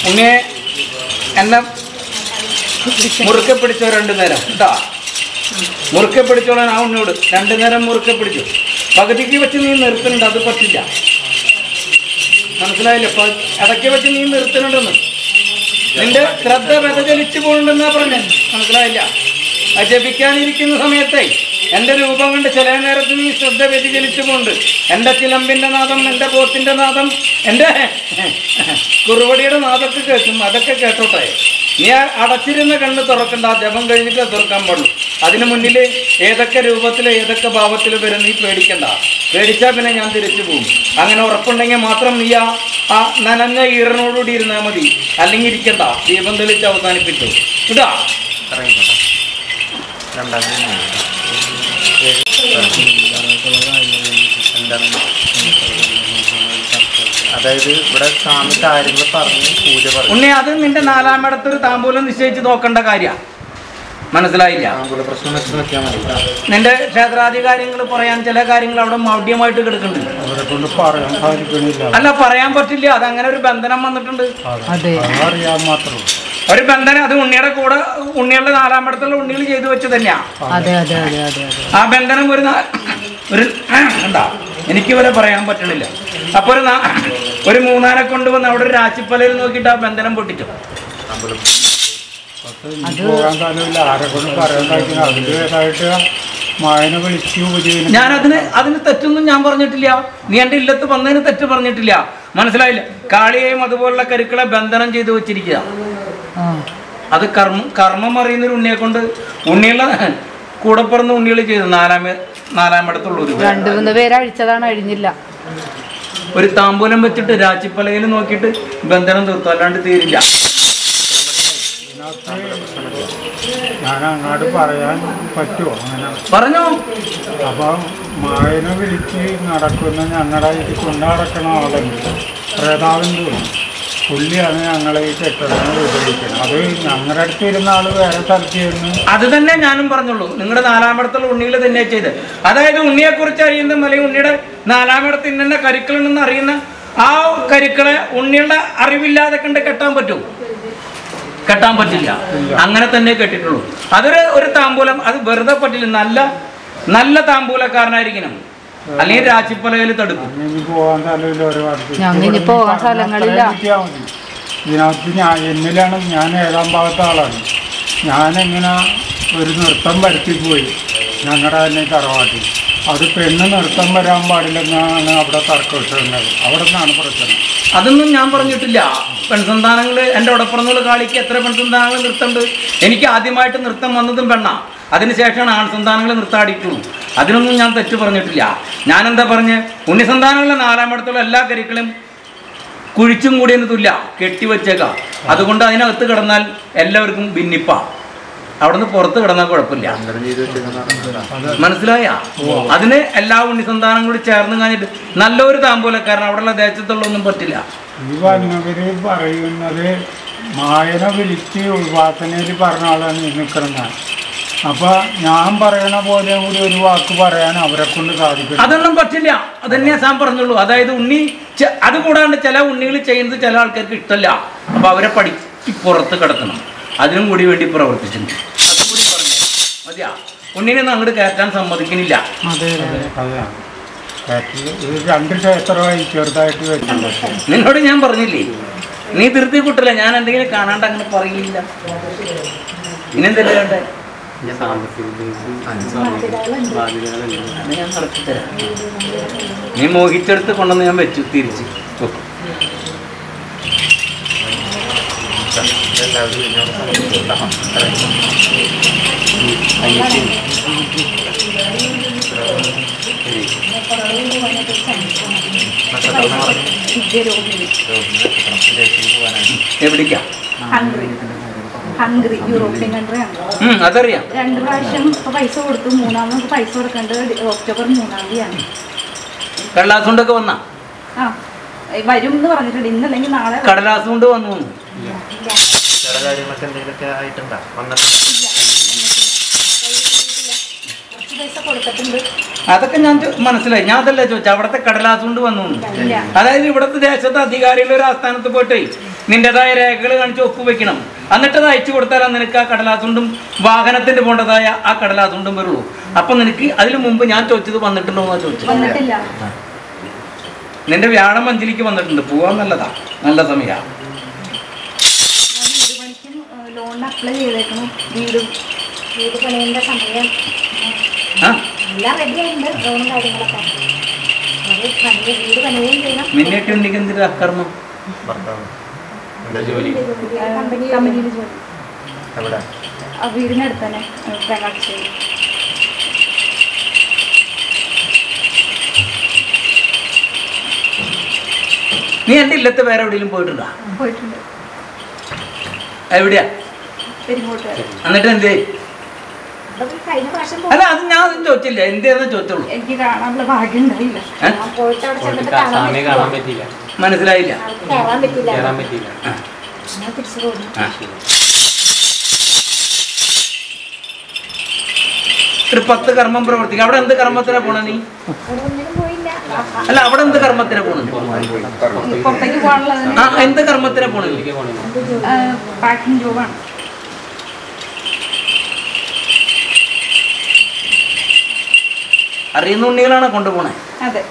ഉണ്ണിയെ എന്നെ മുറുക്കെ പിടിച്ചോ രണ്ടു നേരം കേട്ടാ മുറുക്കെ പിടിച്ചോളാൻ ആ ഉണ്ണിയോട് രണ്ടു നേരം മുറുക്കെ പിടിച്ചു പകുതിക്ക് വെച്ച് നീ നിർത്തുന്നുണ്ട് അത് പറ്റില്ല മനസ്സിലായില്ലേ പ- ഇടയ്ക്ക് വെച്ച് നീ നിർത്തുന്നുണ്ടെന്ന് നിന്റെ ശ്രദ്ധ വ്യതചലിച്ചു പോകുന്നുണ്ടെന്നാ പറഞ്ഞ മനസ്സിലായില്ല ആ ജപിക്കാനിരിക്കുന്ന സമയത്തെ എൻ്റെ രൂപം കൊണ്ട് ചില നേരത്ത് നീ ശ്രദ്ധ വ്യതിചലിച്ചു പോകുന്നുണ്ട് എൻ്റെ ചിലമ്പിൻ്റെ നാദം എൻ്റെ പോത്തിൻ്റെ നാദം എൻ്റെ കുറുവടിയുടെ നാദമൊക്കെ കേൾക്കും അതൊക്കെ കേട്ടോട്ടെ നീ ആ അടച്ചിരുന്ന കണ്ണ് തുറക്കണ്ട ആ ജപം കഴിഞ്ഞിട്ട് തുറക്കാൻ പാടുള്ളൂ അതിന് മുന്നിൽ ഏതൊക്കെ രൂപത്തിൽ ഏതൊക്കെ ഭാവത്തിൽ വരും നീ പേടിക്കണ്ട പേടിച്ചാൽ പിന്നെ ഞാൻ തിരിച്ചു പോകും അങ്ങനെ ഉറപ്പുണ്ടെങ്കിൽ മാത്രം നീ ആ ആ നനഞ്ഞ ഈറനോടുകൂടി ഇരുന്നാൽ മതി അല്ലെങ്കിൽ ഇരിക്കണ്ട ദീപം തെളിച്ച് അവസാനിപ്പിച്ചു ഇതാ അതായത് ഇവിടെ സ്വാമി കാര്യങ്ങൾ പറഞ്ഞ് പൂജ പറഞ്ഞു ഉണ്ണി അത് നിന്റെ നാലാമിടത്ത് ഒരു താമ്പൂലം നിശ്ചയിച്ച് നോക്കേണ്ട കാര്യമാണ് മനസ്സിലായില്ല താങ്കളുടെ പ്രശ്നം വെച്ച് നോക്കിയാൽ മതി നിന്റെ ക്ഷേത്രാധികാര്യങ്ങൾ പറയാൻ ചില കാര്യങ്ങൾ അവിടെ മൗഢ്യമായിട്ട് കിടക്കുന്നുണ്ട് അവരെ കൊണ്ട് പറയാൻ സാധിക്കണില്ല അല്ല പറയാൻ പറ്റില്ല അതങ്ങനെ ഒരു ബന്ധനം വന്നിട്ടുണ്ട് അതെ അറിയാൻ മാത്രമേ ഒരു ബന്ധനം അത് ഉണ്ണിയുടെ കൂടെ ഉണ്ണിയുടെ നാലാമിടത്തുള്ള ഉണ്ണികൾ ചെയ്തു വെച്ച് തന്നെയാ അതെ അതെ അതെ അതെ അതെ ആ ബന്ധനം ഒരു നാ- ഒരു എന്താ എനിക്ക് വരെ പറയാൻ പറ്റണില്ല അപ്പൊ ഒരു നാ- ഒരു മൂന്നാനെ കൊണ്ടുവന്ന് അവിടെ ഒരു രാശിപ്പലയിൽ നോക്കിയിട്ട് ആ ബന്ധനം പൊട്ടിച്ചു പക്ഷെ എനിക്ക് പോകാൻ സ്ഥലമില്ല ആരെ കൊണ്ട് പറയാൻ സാധിക്കില്ല അതിൻ്റെതായിട്ട് മായനെ വിളിച്ച് ഉപജീവനം ഞാൻ അതിന് അതിന് തെറ്റൊന്നും ഞാൻ പറഞ്ഞിട്ടില്ല നീ എൻ്റെ ഇല്ലത്ത് വന്നതിന് തെറ്റ് പറഞ്ഞിട്ടില്ല മനസ്സിലായില്ല കാളിയെയും അതുപോലുള്ള കരുക്കളെ ബന്ധനം ചെയ്ത് വെച്ചിരിക്കുക ആ അത് കർമ്മം കർമ്മം അറിയുന്ന ഒരു ഉണ്ണിയെ കൊണ്ട് ഉണ്ണിയുള്ള കൂടെ പിറന്ന ഉണ്ണികൾ ചെയ്തു നാലാമ നാലാമിടത്തുള്ള ഒരു രണ്ടു മൂന്ന് പേര് അഴിച്ചതാണ് അഴിഞ്ഞില്ല ഒരു താമ്പൂലം വെച്ചിട്ട് രാച്ചിപ്പലയിൽ നോക്കിയിട്ട് ബന്ധനം തീർത്തു അല്ലാണ്ട് തീരില്ല ഞാൻ അങ്ങോട്ട് പറയാൻ പറ്റുമോ അങ്ങനെ പറഞ്ഞോ അപ്പൊ മായനെ വിളിച്ച് നടക്കുന്ന ഞങ്ങളുടെ ഇത് കൊണ്ടു നടക്കണ ആളുണ്ട് പ്രേതാവിൻ്റെ പുള്ളിയാണ് ഞങ്ങളെ ഈ കെട്ടിടങ്ങൾ ഉപയോഗിക്കുന്നത് അത് ഞങ്ങളുടെ അടുത്ത് ഇരുന്ന ആള് വേറെ സ്ഥലത്ത് ഇരുന്ന് അത് തന്നെ ഞാനും പറഞ്ഞുള്ളൂ നിങ്ങളുടെ നാലാമിടത്തുള്ള ഉണ്ണികൾ തന്നെ ചെയ്ത് അതായത് ഉണ്ണിയെ കുറിച്ച് അറിയുന്ന അല്ലെങ്കിൽ ഉണ്ണിയുടെ നാലാമിടത്ത് ഇന്നെ കരുക്കളുണ്ടെന്ന് അറിയുന്ന ആ കരുക്കളെ ഉണ്ണിയുടെ അറിവില്ലാതെ കണ്ട് കെട്ടാൻ പറ്റൂ കെട്ടാൻ പറ്റില്ല അങ്ങനെ തന്നെ കെട്ടിട്ടുള്ളൂ അതൊരു ഒരു താമ്പൂലം അത് വെറുതെ പറ്റില്ല നല്ല നല്ല താമ്പൂലക്കാരനായിരിക്കണം അല്ലെങ്കിൽ രാശിപ്പലയിൽ തടുക്കും ഇനി പോകാൻ സ്ഥലമില്ല ഒരു അടുത്ത് ഞങ്ങ ഇനി പോകാൻ സ്ഥലങ്ങളില്ല. കിട്ടിയാൽ മതി ഇതിനകത്ത് ഞാൻ എന്നിലാണ് ഞാൻ ഏഴാം ഭാഗത്തെ ആളാണ് ഞാനെങ്ങനെ ഒരു നൃത്തം വരുത്തി പോയി ഞങ്ങളുടെ തന്നെ തറവാട്ടിൽ അത് പെണ്ണ് നൃത്തം വരാൻ പാടില്ലെന്നാണ് അവിടെ തർക്കമിട്ടുള്ളത് അവിടെ നിന്നാണ് പ്രശ്നം അതൊന്നും ഞാൻ പറഞ്ഞിട്ടില്ല പെൺസന്താനങ്ങൾ എൻ്റെ ഉടപ്പുറന്നുള്ള കാളിക്ക് എത്ര പെൺസന്താനങ്ങൾ നൃത്തമുണ്ട് എനിക്ക് ആദ്യമായിട്ട് നൃത്തം വന്നതും പെണ്ണ അതിനുശേഷമാണ് ആൺസന്താനങ്ങൾ നൃത്താടിയിട്ടുള്ളൂ അതിനൊന്നും ഞാൻ തെറ്റ് പറഞ്ഞിട്ടില്ല ഞാൻ എന്താ പറഞ്ഞ് ഉണ്ണിസന്താനങ്ങളുടെ നാലാമിടത്തുള്ള എല്ലാ കരുക്കളും കുഴിച്ചും കൂടിയെന്ന് തുല്ല കെട്ടിവെച്ചേക്കാം അതുകൊണ്ട് അതിനകത്ത് കിടന്നാൽ എല്ലാവർക്കും ഭിന്നിപ്പ അവിടുന്ന് പുറത്ത് കിടന്നാൽ കുഴപ്പമില്ല അന്തരം ചെയ്ത് വെച്ചിരിക്കുന്ന മനസ്സിലായ അതിന് എല്ലാ ഉണ്ണിസന്താനങ്ങളും കൂടി ചേർന്ന് കഴിഞ്ഞിട്ട് നല്ലൊരു താമ്പൂലക്കാരൻ അവിടെയുള്ള ദേശത്തുള്ള ഒന്നും പറ്റില്ല ഈ വന്നവര് പറയുന്നത് മായനെ വിളിച്ച് ഉപാസനയിൽ പറഞ്ഞ ആളാണ് ഈ നിൽക്കുന്നത് അപ്പൊ ഞാൻ പറയണ പോലെ കൂടി ഒരു വാക്ക് പറയാൻ അവരെ കൊണ്ട് സാധിക്കും അതൊന്നും പറ്റില്ല അതന്നെ ഞാൻ പറഞ്ഞുള്ളൂ അതായത് ഉണ്ണി ചെ- അത് കൂടാണ്ട് ചില ഉണ്ണികൾ ചെയ്യുന്നത് ചില ആൾക്കാർക്ക് ഇഷ്ടമല്ല അപ്പൊ അവരെ പഠിച്ച് പുറത്ത് കിടക്കണം അതിനും കൂടി വേണ്ടി പ്രവർത്തിച്ചിട്ടുണ്ട് അതും കൂടി പറഞ്ഞു മതിയാ ഉണ്ണിനെ അങ്ങോട്ട് കയറ്റാൻ സമ്മതിക്കുന്നില്ല അതെ അതെ അതാണ് ഇത് രണ്ട് ക്ഷേത്രമായി ചെറുതായിട്ട് വെച്ചിട്ടുണ്ട് നിന്നോട് ഞാൻ പറഞ്ഞില്ലേ നീ ധൃതി കൂട്ടില്ല ഞാൻ എന്തെങ്കിലും കാണാണ്ട് അങ്ങനെ പറയില്ല ഇനെന്തെല്ലാം വേണ്ടേ അത് ഞാൻ നടത്തി തരാം നീ മോഹിച്ചെടുത്ത് കൊണ്ടുവന്ന് ഞാൻ വെച്ചു തിരിച്ച് വെക്കും. എല്ലാവരും ഇതിനോട് സമ്മതിക്കും. നക്ഷത്രം പറഞ്ഞു എവിടേക്കാ ഹംഗ്രി ഹംഗ്രി യൂറോപ്യൻ കൺട്രിയാണ് ഉം, അതറിയാം രണ്ട് പ്രാവശ്യം ഇപ്പൊ പൈസ കൊടുത്തു മൂന്നാമത് നമുക്ക് പൈസ കൊടുക്കേണ്ടത് ഒക്ടോബർ മൂന്നാം തീയതിയാണ് കടലാസ് കൊണ്ടൊക്കെ വന്ന ആ വരും എന്ന് പറഞ്ഞിട്ടുണ്ട് ഇന്നല്ലെങ്കിൽ നാളെ കടലാസ് കൊണ്ട് വന്നു ചില കാര്യങ്ങളൊക്കെ എന്തെങ്കിലുമൊക്കെ ആയിട്ടുണ്ടോ വന്നിട്ട് കുറച്ച് പൈസ കൊടുത്തിട്ടുണ്ട് അതൊക്കെ ഞാൻ ചോ- മനസ്സിലായി ഞാൻ അതല്ല ചോദിച്ചു അവിടുത്തെ കടലാസ് കൊണ്ട് വന്നു എന്ന്. ഇല്ല അതായത് ഇവിടുത്തെ ദേശത്തെ അധികാരികളുടെ ഒരു ആസ്ഥാനത്ത് പോയിട്ട് നിന്റേതായ രേഖകൾ കാണിച്ച് ഒപ്പുവെക്കണം എന്നിട്ട് അത് അയച്ചു കൊടുത്താൽ നിനക്ക് ആ കടലാസുണ്ടും വാഹനത്തിന് പോകേണ്ടതായ ആ കടലാസുണ്ടും വരുള്ളൂ അപ്പൊ നിനക്ക് അതിനു മുമ്പ് ഞാൻ ചോദിച്ചത് വന്നിട്ടുണ്ടോ എന്നാ ചോദിച്ചത് വന്നിട്ടില്ല നിന്റെ വ്യാഴം അഞ്ചലിക്ക് വന്നിട്ടുണ്ട് പോവാൻ നല്ലതാ നല്ല സമയ ഞാൻ വീട് പണിക്കും ലോണിന് അപ്ലൈ ചെയ്തേക്കണം വീടും വീട് പണിയുടെ സമയം ആ എല്ലാം റെഡി ആയിട്ടുണ്ട് ലോണും കാര്യങ്ങളൊക്കെ അത് പണി വീട് പണിയുകയും ചെയ്യണം നിന്നെയൊക്കെ ഉണ്ടെങ്കിൽ എന്തൊരു അക്കർമ്മം ഭർത്താവ് എന്താ ജോലി കമ്പനിയിൽ ജോലി എവിടെ ആ വീടിനടുത്ത് തന്നെ പ്രകാശ് നീ എൻ്റെ ഇല്ലത്ത് വേറെ എവിടെയെങ്കിലും പോയിട്ടുണ്ടോ പോയിട്ടുണ്ട് എവിടെയാ പെരുങ്ങോട്ട് എന്നിട്ട് എന്തേ അതൊക്കെ കഴിഞ്ഞ പ്രാവശ്യം പോ- അല്ല അത് ഞാൻ ഒന്നും ചോദിച്ചില്ല എന്തേന്ന് ചോദിച്ചുള്ളൂ എനിക്ക് കാണാനുള്ള ഭാഗ്യം ഉണ്ടായില്ല ഏ? ഞാൻ പോയിട്ട് അവിടെ ചെന്നിട്ട് കാണാൻ സ്വാമിയെ കാണാൻ പറ്റിയില്ല മനസ്സിലായില്ല ആൾക്ക് കയറാൻ പറ്റില്ല കയറാൻ പറ്റിയില്ല ഞാൻ തിരിച്ചു പോകുന്നു ആ. ഒരു പത്ത് കർമ്മം പ്രവർത്തിക്കും അവിടെ എന്ത് കർമ്മത്തിനാ പോണ നീ അവിടെ ഒന്നിനും പോയില്ല അല്ല അവിടെ എന്ത് കർമ്മത്തിനാ പോണത് പുറത്തേക്ക് പോകാനുള്ളത് ആ എന്ത് കർമ്മത്തിനാ പോണത് എനിക്ക് പോകണം പാക്കിംഗ് ജോബാണ് അറിയുന്ന ഉണ്ണികളാണോ കൊണ്ടുപോണേ അതെ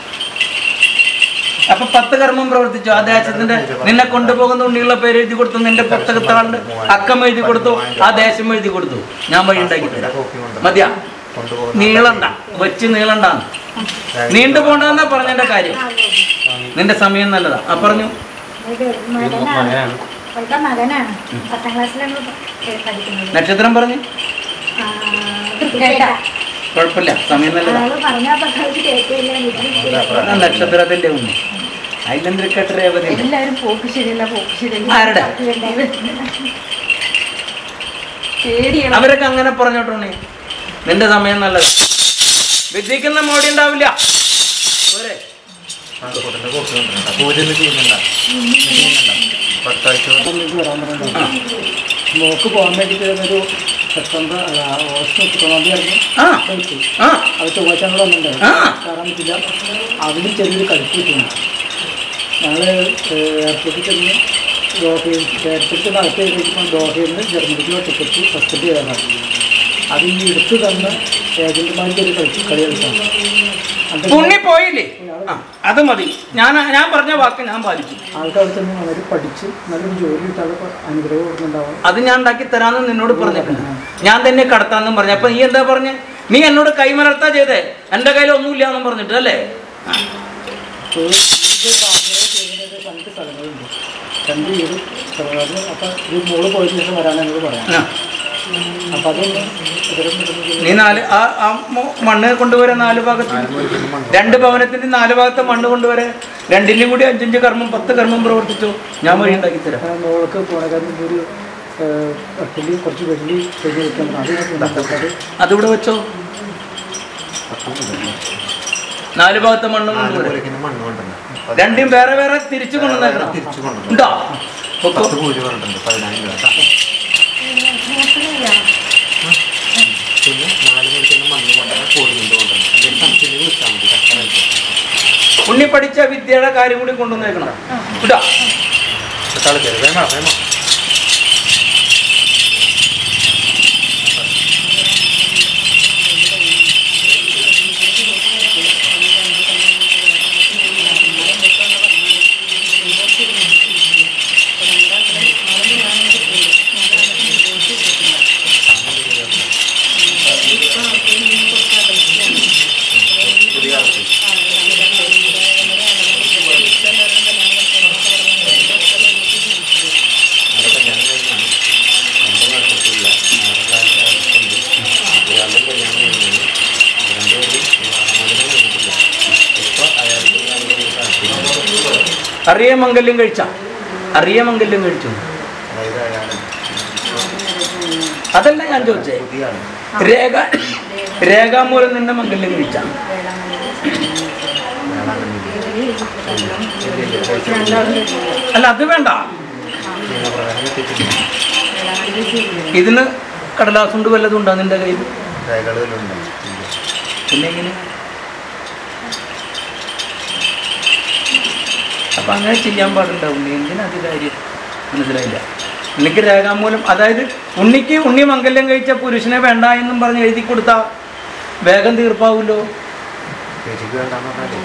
അപ്പൊ പത്ത് കർമ്മം പ്രവർത്തിച്ചു ആ ദേശത്തിന്റെ നിന്നെ കൊണ്ടുപോകുന്ന ഉണ്ണികളുടെ പേര് എഴുതി കൊടുത്തു നിന്റെ പുസ്തകത്താളുടെ അക്കം എഴുതി കൊടുത്തു ആ ദേശം എഴുതി കൊടുത്തു ഞാൻ വഴി ഉണ്ടാക്കി തരാം മതിയാ കൊണ്ടുപോകുന്ന നീളണ്ട വെച്ച് നീളണ്ടാന്ന് നീണ്ടു പോണ്ടെന്നാ പറഞ്ഞെന്റെ കാര്യം നിന്റെ സമയം നല്ലതാ ആ പറഞ്ഞു ഇത് മകനാണ് മകനാണ് അവളുടെ മകനാണ് പത്താം ക്ലാസ്സിലാണ് പഠിക്കുന്നത് നക്ഷത്രം പറഞ്ഞു ആ, കേട്ടാ കുഴപ്പമില്ല സമയം നല്ലതാ ആള് പറഞ്ഞാ പക്കാൾക്ക് കേട്ടില്ല ആ നക്ഷത്രത്തിന്റെ ഉണ്ണി അതിലെന്തൊരു കേട്ട രേവതി എല്ലാരും പോക്ക് ശരിയല്ല പോക്ക് ശരിയല്ല ആരുടെ? പേടിയാണ് അവരൊക്കെ അങ്ങനെ പറഞ്ഞോട്ടുണ്ണി നിന്റെ സമയം നല്ലതാ വിദ്യക്കുന്ന മോടി ഉണ്ടാവില്ല പോരെ ആൾക്കൂട്ടത്തിന്റെ കോപ്പി കൊണ്ടുവരണ്ട പൂജ ഒന്നും ചെയ്യുന്നുണ്ടോ ചെയ്യുന്നുണ്ടോ പത്താഴ്ച ആ. മോക്ക് പോകാൻ വേണ്ടിയിട്ട് ഒരു സെപ്റ്റംബർ അല്ല, ഓഗസ്റ്റ് മുപ്പത്തൊന്നാം തീയതി ആയിരുന്നു ആ ഫ്ലൈറ്റ്. ആ അത് ചൊവ്വാഴ്ച ഞങ്ങൾ വന്നിട്ടുണ്ടായിരുന്നു ആ. കയറാൻ പറ്റില്ല അതിലും ചെറിയൊരു കളിപ്പ് കിട്ടുന്നു ഞങ്ങൾ എയർപോർട്ടിൽ ചെന്ന് ദോഹയിൽ എയർപോർട്ടിൽ നടത്തി കഴിഞ്ഞപ്പോൾ ദോഹയിൽ നിന്ന് ജർമ്മനിക്കുള്ള ടിക്കറ്റ് സസ്പെൻഡ് ചെയ്തതാണ് അത് ഈ എടുത്ത് തന്ന ഏജന്റുമാർക്ക് ഒരു കളി കളി കളിച്ചാണ് അത് പുണ്ണി പോയില്ലേ ആ അത് മതി ഞാൻ ഞാൻ പറഞ്ഞ വാക്ക് ഞാൻ പാലിച്ചു ആൾക്ക് അവിടെ ചെന്ന് അവർ പഠിച്ച് നല്ലൊരു ജോലി കിട്ടാതെ അനുഗ്രഹം കൊടുക്കുന്നുണ്ടാവും അത് ഞാൻ ഉണ്ടാക്കി തരാമെന്ന് നിന്നോട് പറഞ്ഞിട്ടുണ്ട് ഞാൻ തന്നെ കടത്താന്നും പറഞ്ഞു അപ്പൊ നീ എന്താ പറഞ്ഞ നീ എന്നോട് കൈമലർത്താ ചെയ്തേ എന്റെ കയ്യിൽ ഒന്നുമില്ല എന്നും പറഞ്ഞിട്ട് അല്ലേ രണ്ട് സ്ഥലങ്ങളുണ്ട് രണ്ട് വീട് സ്ഥലങ്ങളും അപ്പം ഈ മോള് പോയതിനു ശേഷം വരാനെന്നോട് പറയാം ആ. അപ്പം അതൊന്ന് വിവരം കിട്ടുന്നത് നീ നാല് ആ ആ മൊ- മണ്ണ് കൊണ്ടുവരെ നാല് ഭാഗത്ത് രണ്ട് ഭവനത്തിന്റെ നാല് ഭാഗത്തെ മണ്ണ് കൊണ്ടുവരെ രണ്ടിനും കൂടി അഞ്ചഞ്ച് കർമ്മം പത്ത് കർമ്മം പ്രവർത്തിച്ചു ഞാൻ വഴി ഉണ്ടാക്കി തരാം ആ മോൾക്ക് പോണക്കാരൻ ഒരു വെള്ളി കുറച്ച് വെള്ളി കഴിഞ്ഞ് വെക്കാൻ അത് ഞാൻ ഉണ്ടാക്കിയത് അതിവിടെ വെച്ചോ നാല് ഭാഗത്തെ മണ്ണ് നാല് കൊണ്ടുവരെ പോലെയൊക്കെ മണ്ണ് കൊണ്ടുവരണം രണ്ടും വേറെ വേറെ തിരിച്ചു കൊണ്ടുവന്നേക്കണം തിരിച്ചു കൊണ്ടുവരണം ഉണ്ടോ പൊക്കോ. പത്ത് പൂജ പറഞ്ഞിട്ടുണ്ട് പതിനായിരം രൂപ കേട്ടോ. പിന്നെ നാല് മണിക്കുന്ന മണ്ണ് കൊണ്ടുവരണം കോഴിമുണ്ട് കൊണ്ടുവരണം എന്തെങ്കിലും സംശയം വിളിച്ചാൽ മതി കറക്റ്റ് ഉണ്ണി പഠിച്ച വിദ്യയുടെ കാര്യം കൂടി കൊണ്ടുവന്നേക്കണം കേട്ടോ തളിക്കരുത് വേണോ വേണോ പുതിയ ആൾക്ക് അവിടെ കല്യാണം കഴിഞ്ഞാണ് എൻ്റെ നടന്നിട്ടില്ല ആരുടെ അടുത്തുണ്ട് ഇയാളുടെ കല്യാണം കഴിഞ്ഞാണ് രണ്ടുപേരും വിവാഹമോചനം കഴിഞ്ഞിട്ടില്ല ഇപ്പോൾ അയാൾക്ക് ഞങ്ങളുടെ താല്പര്യം അറിയ മംഗല്യം കഴിച്ച അറിയ മംഗല്യം കഴിച്ചു അതായത് അയാൾ അതല്ല ഞാൻ ചോദിച്ചേ പുതിയ ആൾ രേഖ രേഖാമൂലം നിന്നെ മംഗല്യം കഴിച്ച അല്ല അത് വേണ്ട നിയമപ്രകാരം കിട്ടിയിട്ടില്ല ഇതിന് കടലാസ് കൊണ്ട് വല്ലതും ഉണ്ടോ നിന്റെ കയ്യിൽ രേഖകളിലുണ്ട് പിന്നെ എങ്ങനെ അപ്പം അങ്ങനെ ചെയ്യാൻ പാടുണ്ടാവും എന്തിനത് കാര്യം മനസ്സിലായില്ല ഉണ്ണിക്ക് രേഖാമൂലം അതായത് ഉണ്ണിക്ക് ഉണ്ണി മംഗല്യം കഴിച്ച പുരുഷനെ വേണ്ട എന്നും പറഞ്ഞ് എഴുതി കൊടുത്താൽ വേഗം തീർപ്പാവുമല്ലോ ചേച്ചിക്ക് വേണ്ടാന്ന് പറഞ്ഞാലേ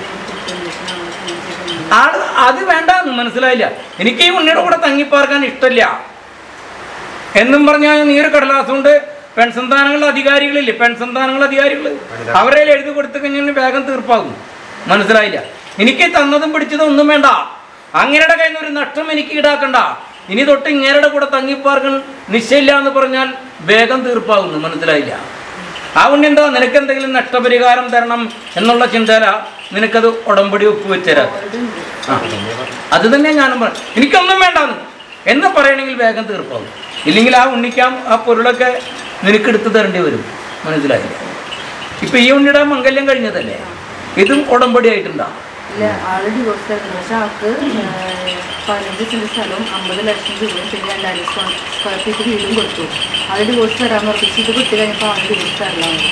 ആള് അത് വേണ്ടെന്ന് മനസ്സിലായില്ല എനിക്ക് ഈ ഉണ്ണിയുടെ കൂടെ തങ്ങിപ്പാർക്കാൻ ഇഷ്ടമില്ല എന്നും പറഞ്ഞാൽ നീ ഒരു കടലാസ് കൊണ്ട് പെൺസന്താനങ്ങളുടെ അധികാരികളില്ലേ പെൺസന്താനങ്ങളുടെ അധികാരികൾ അവരെ എഴുതി കൊടുത്തു കഴിഞ്ഞാൽ വേഗം തീർപ്പാകും മനസ്സിലായില്ല എനിക്ക് തന്നതും പിടിച്ചതും ഒന്നും വേണ്ട അങ്ങയുടെ കയ്യിൽ നിന്ന് ഒരു നഷ്ടം എനിക്ക് ഈടാക്കണ്ട ഇനി തൊട്ട് ഇങ്ങേരുടെ കൂടെ തങ്ങിപ്പാർക്കാൻ നിശ്ചയില്ല എന്ന് പറഞ്ഞാൽ വേഗം തീർപ്പാകുന്നു മനസ്സിലായില്ല ആ ഉണ്ണി എന്താ നിനക്ക് എന്തെങ്കിലും നഷ്ടപരിഹാരം തരണം എന്നുള്ള ചിന്തയില നിനക്കത് ഉടമ്പടി ഒപ്പുവെച്ചരാ ആ അത് തന്നെ ഞാനും പറഞ്ഞു എനിക്കൊന്നും വേണ്ടാന്ന് എന്ന് പറയണമെങ്കിൽ വേഗം തീർപ്പാകും ഇല്ലെങ്കിൽ ആ ഉണ്ണിക്കാം ആ പൊരുളൊക്കെ നിനക്ക് എടുത്തു തരേണ്ടി വരും മനസ്സിലായില്ല ഇപ്പൊ ഈ ഉണ്ണിയുടെ മംഗല്യം കഴിഞ്ഞതല്ലേ ഇതും ഉടമ്പടി ആയിട്ടുണ്ടാ ഇല്ല ആള് ഡിവോഴ്സ് ആയിരുന്നു പക്ഷെ ആൾക്ക് ഏഹ്, പതിനഞ്ച് സെന്റ് സ്ഥലവും അമ്പത് ലക്ഷം രൂപയും പിന്നെ രണ്ടായിരം സ്ക്വയർ ഫീറ്റ് വീടും കൊടുത്തു ആള് ഡിവോഴ്സ് തരാൻ ഉറപ്പിച്ച് ഇത് കിട്ടി കഴിഞ്ഞപ്പോൾ ആള് ഡിവോഴ്സ് തരലാണ്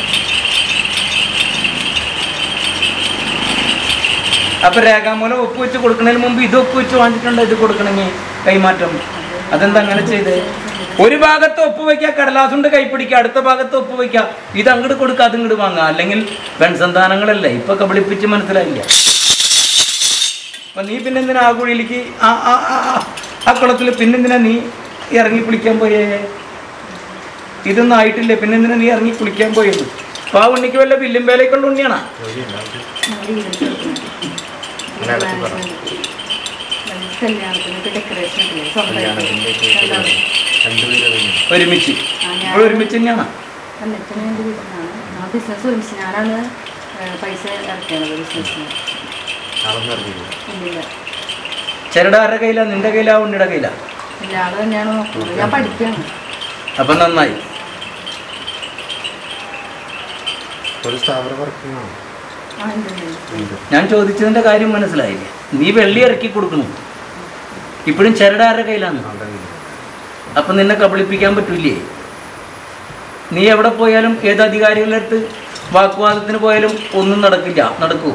അപ്പൊ രേഖാമൂലം ഒപ്പുവെച്ച് കൊടുക്കുന്നതിന് മുമ്പ് ഇത് ഒപ്പുവെച്ച് വാങ്ങിച്ചിട്ടുണ്ട് ഇത് കൊടുക്കണമെങ്കിൽ കൈമാറ്റം അതെന്താ അങ്ങനെ ചെയ്ത് ഒരു ഭാഗത്ത് ഒപ്പുവെക്കുക കടലാസ് കൊണ്ട് കൈപ്പിടിക്കുക അടുത്ത ഭാഗത്ത് ഒപ്പുവെക്കുക ഇത് അങ്ങോട്ട് കൊടുക്കുക അത് ഇങ്ങോട്ട് വാങ്ങുക അല്ലെങ്കിൽ പെൺസന്താനങ്ങളല്ലേ ഇപ്പൊ കബളിപ്പിച്ച് മനസ്സിലായില്ല അപ്പൊ നീ പിന്നെ എന്തിനാ ആ കുഴിയിലേക്ക് ആ ആ ആ ആ- ആ കുളത്തിൽ പിന്നെന്തിനാ നീ ഇറങ്ങി കുളിക്കാൻ പോയേ ഇതൊന്നും ആയിട്ടില്ലേ പിന്നെന്തിനാ നീ ഇറങ്ങി കുളിക്കാൻ പോയത് അപ്പൊ ആ ഉണ്ണിക്ക് വല്ല വില്ലും വേലയ്ക്കുള്ള ഉണ്ണിയാണാ ജോലി ഉണ്ടാവും ഞങ്ങളുടെ ഈവൻറ്റ് മലയാളത്തിൽ പറ. കല്യാണത്തിനൊക്കെ ഡെക്കറേഷൻ ഇല്ലേ കല്യാണത്തിൻ്റെ സ്വന്തമായിട്ട് രണ്ടുപേരും കഴിഞ്ഞു ഒരുമിച്ച് ആ, ഞാൻ- ഇപ്പോൾ ഒരുമിച്ച് തന്നെയാണോ അല്ല ഇപ്പം എൻ്റെ വീട്ടിലാണ് ആ ബിസിനസ് ഒരുമിച്ച് ഞാനാണ് ഏഹ്, പൈസ ഇറക്കിയത് ബിസിനസ്സിന് ആളൊന്നും അറിയില്ല ഇല്ല ചെറുടെ ആരുടെ കയ്യിലാ നിന്റെ കയ്യിലാ ഉണ്ണിയുടെ കയ്യിലാ ഇല്ല ആള് തന്നെയാണ് നോക്കുന്നത് ഞാൻ പഠിക്കുകയാണ് അപ്പം നന്നായി ഒരു സ്ഥാപനം വർക്കിംഗ് ആ ഉണ്ട് ഉണ്ട്. ഉണ്ട് ഞാൻ ചോദിച്ചതിന്റെ കാര്യം മനസ്സിലായില്ലേ നീ വെള്ളി ഇറക്കി കൊടുക്കുന്നു ഇപ്പോഴും ചെറുടെ ആരുടെ കയ്യിലാണ് ആളുടെ കയ്യിൽ അപ്പം നിന്നെ കബളിപ്പിക്കാൻ പറ്റൂലേ നീ എവിടെ പോയാലും ഏത് അധികാരികളുടെ അടുത്ത് വാക്കുവാദത്തിന് പോയാലും ഒന്നും നടക്കില്ല നടക്കൂ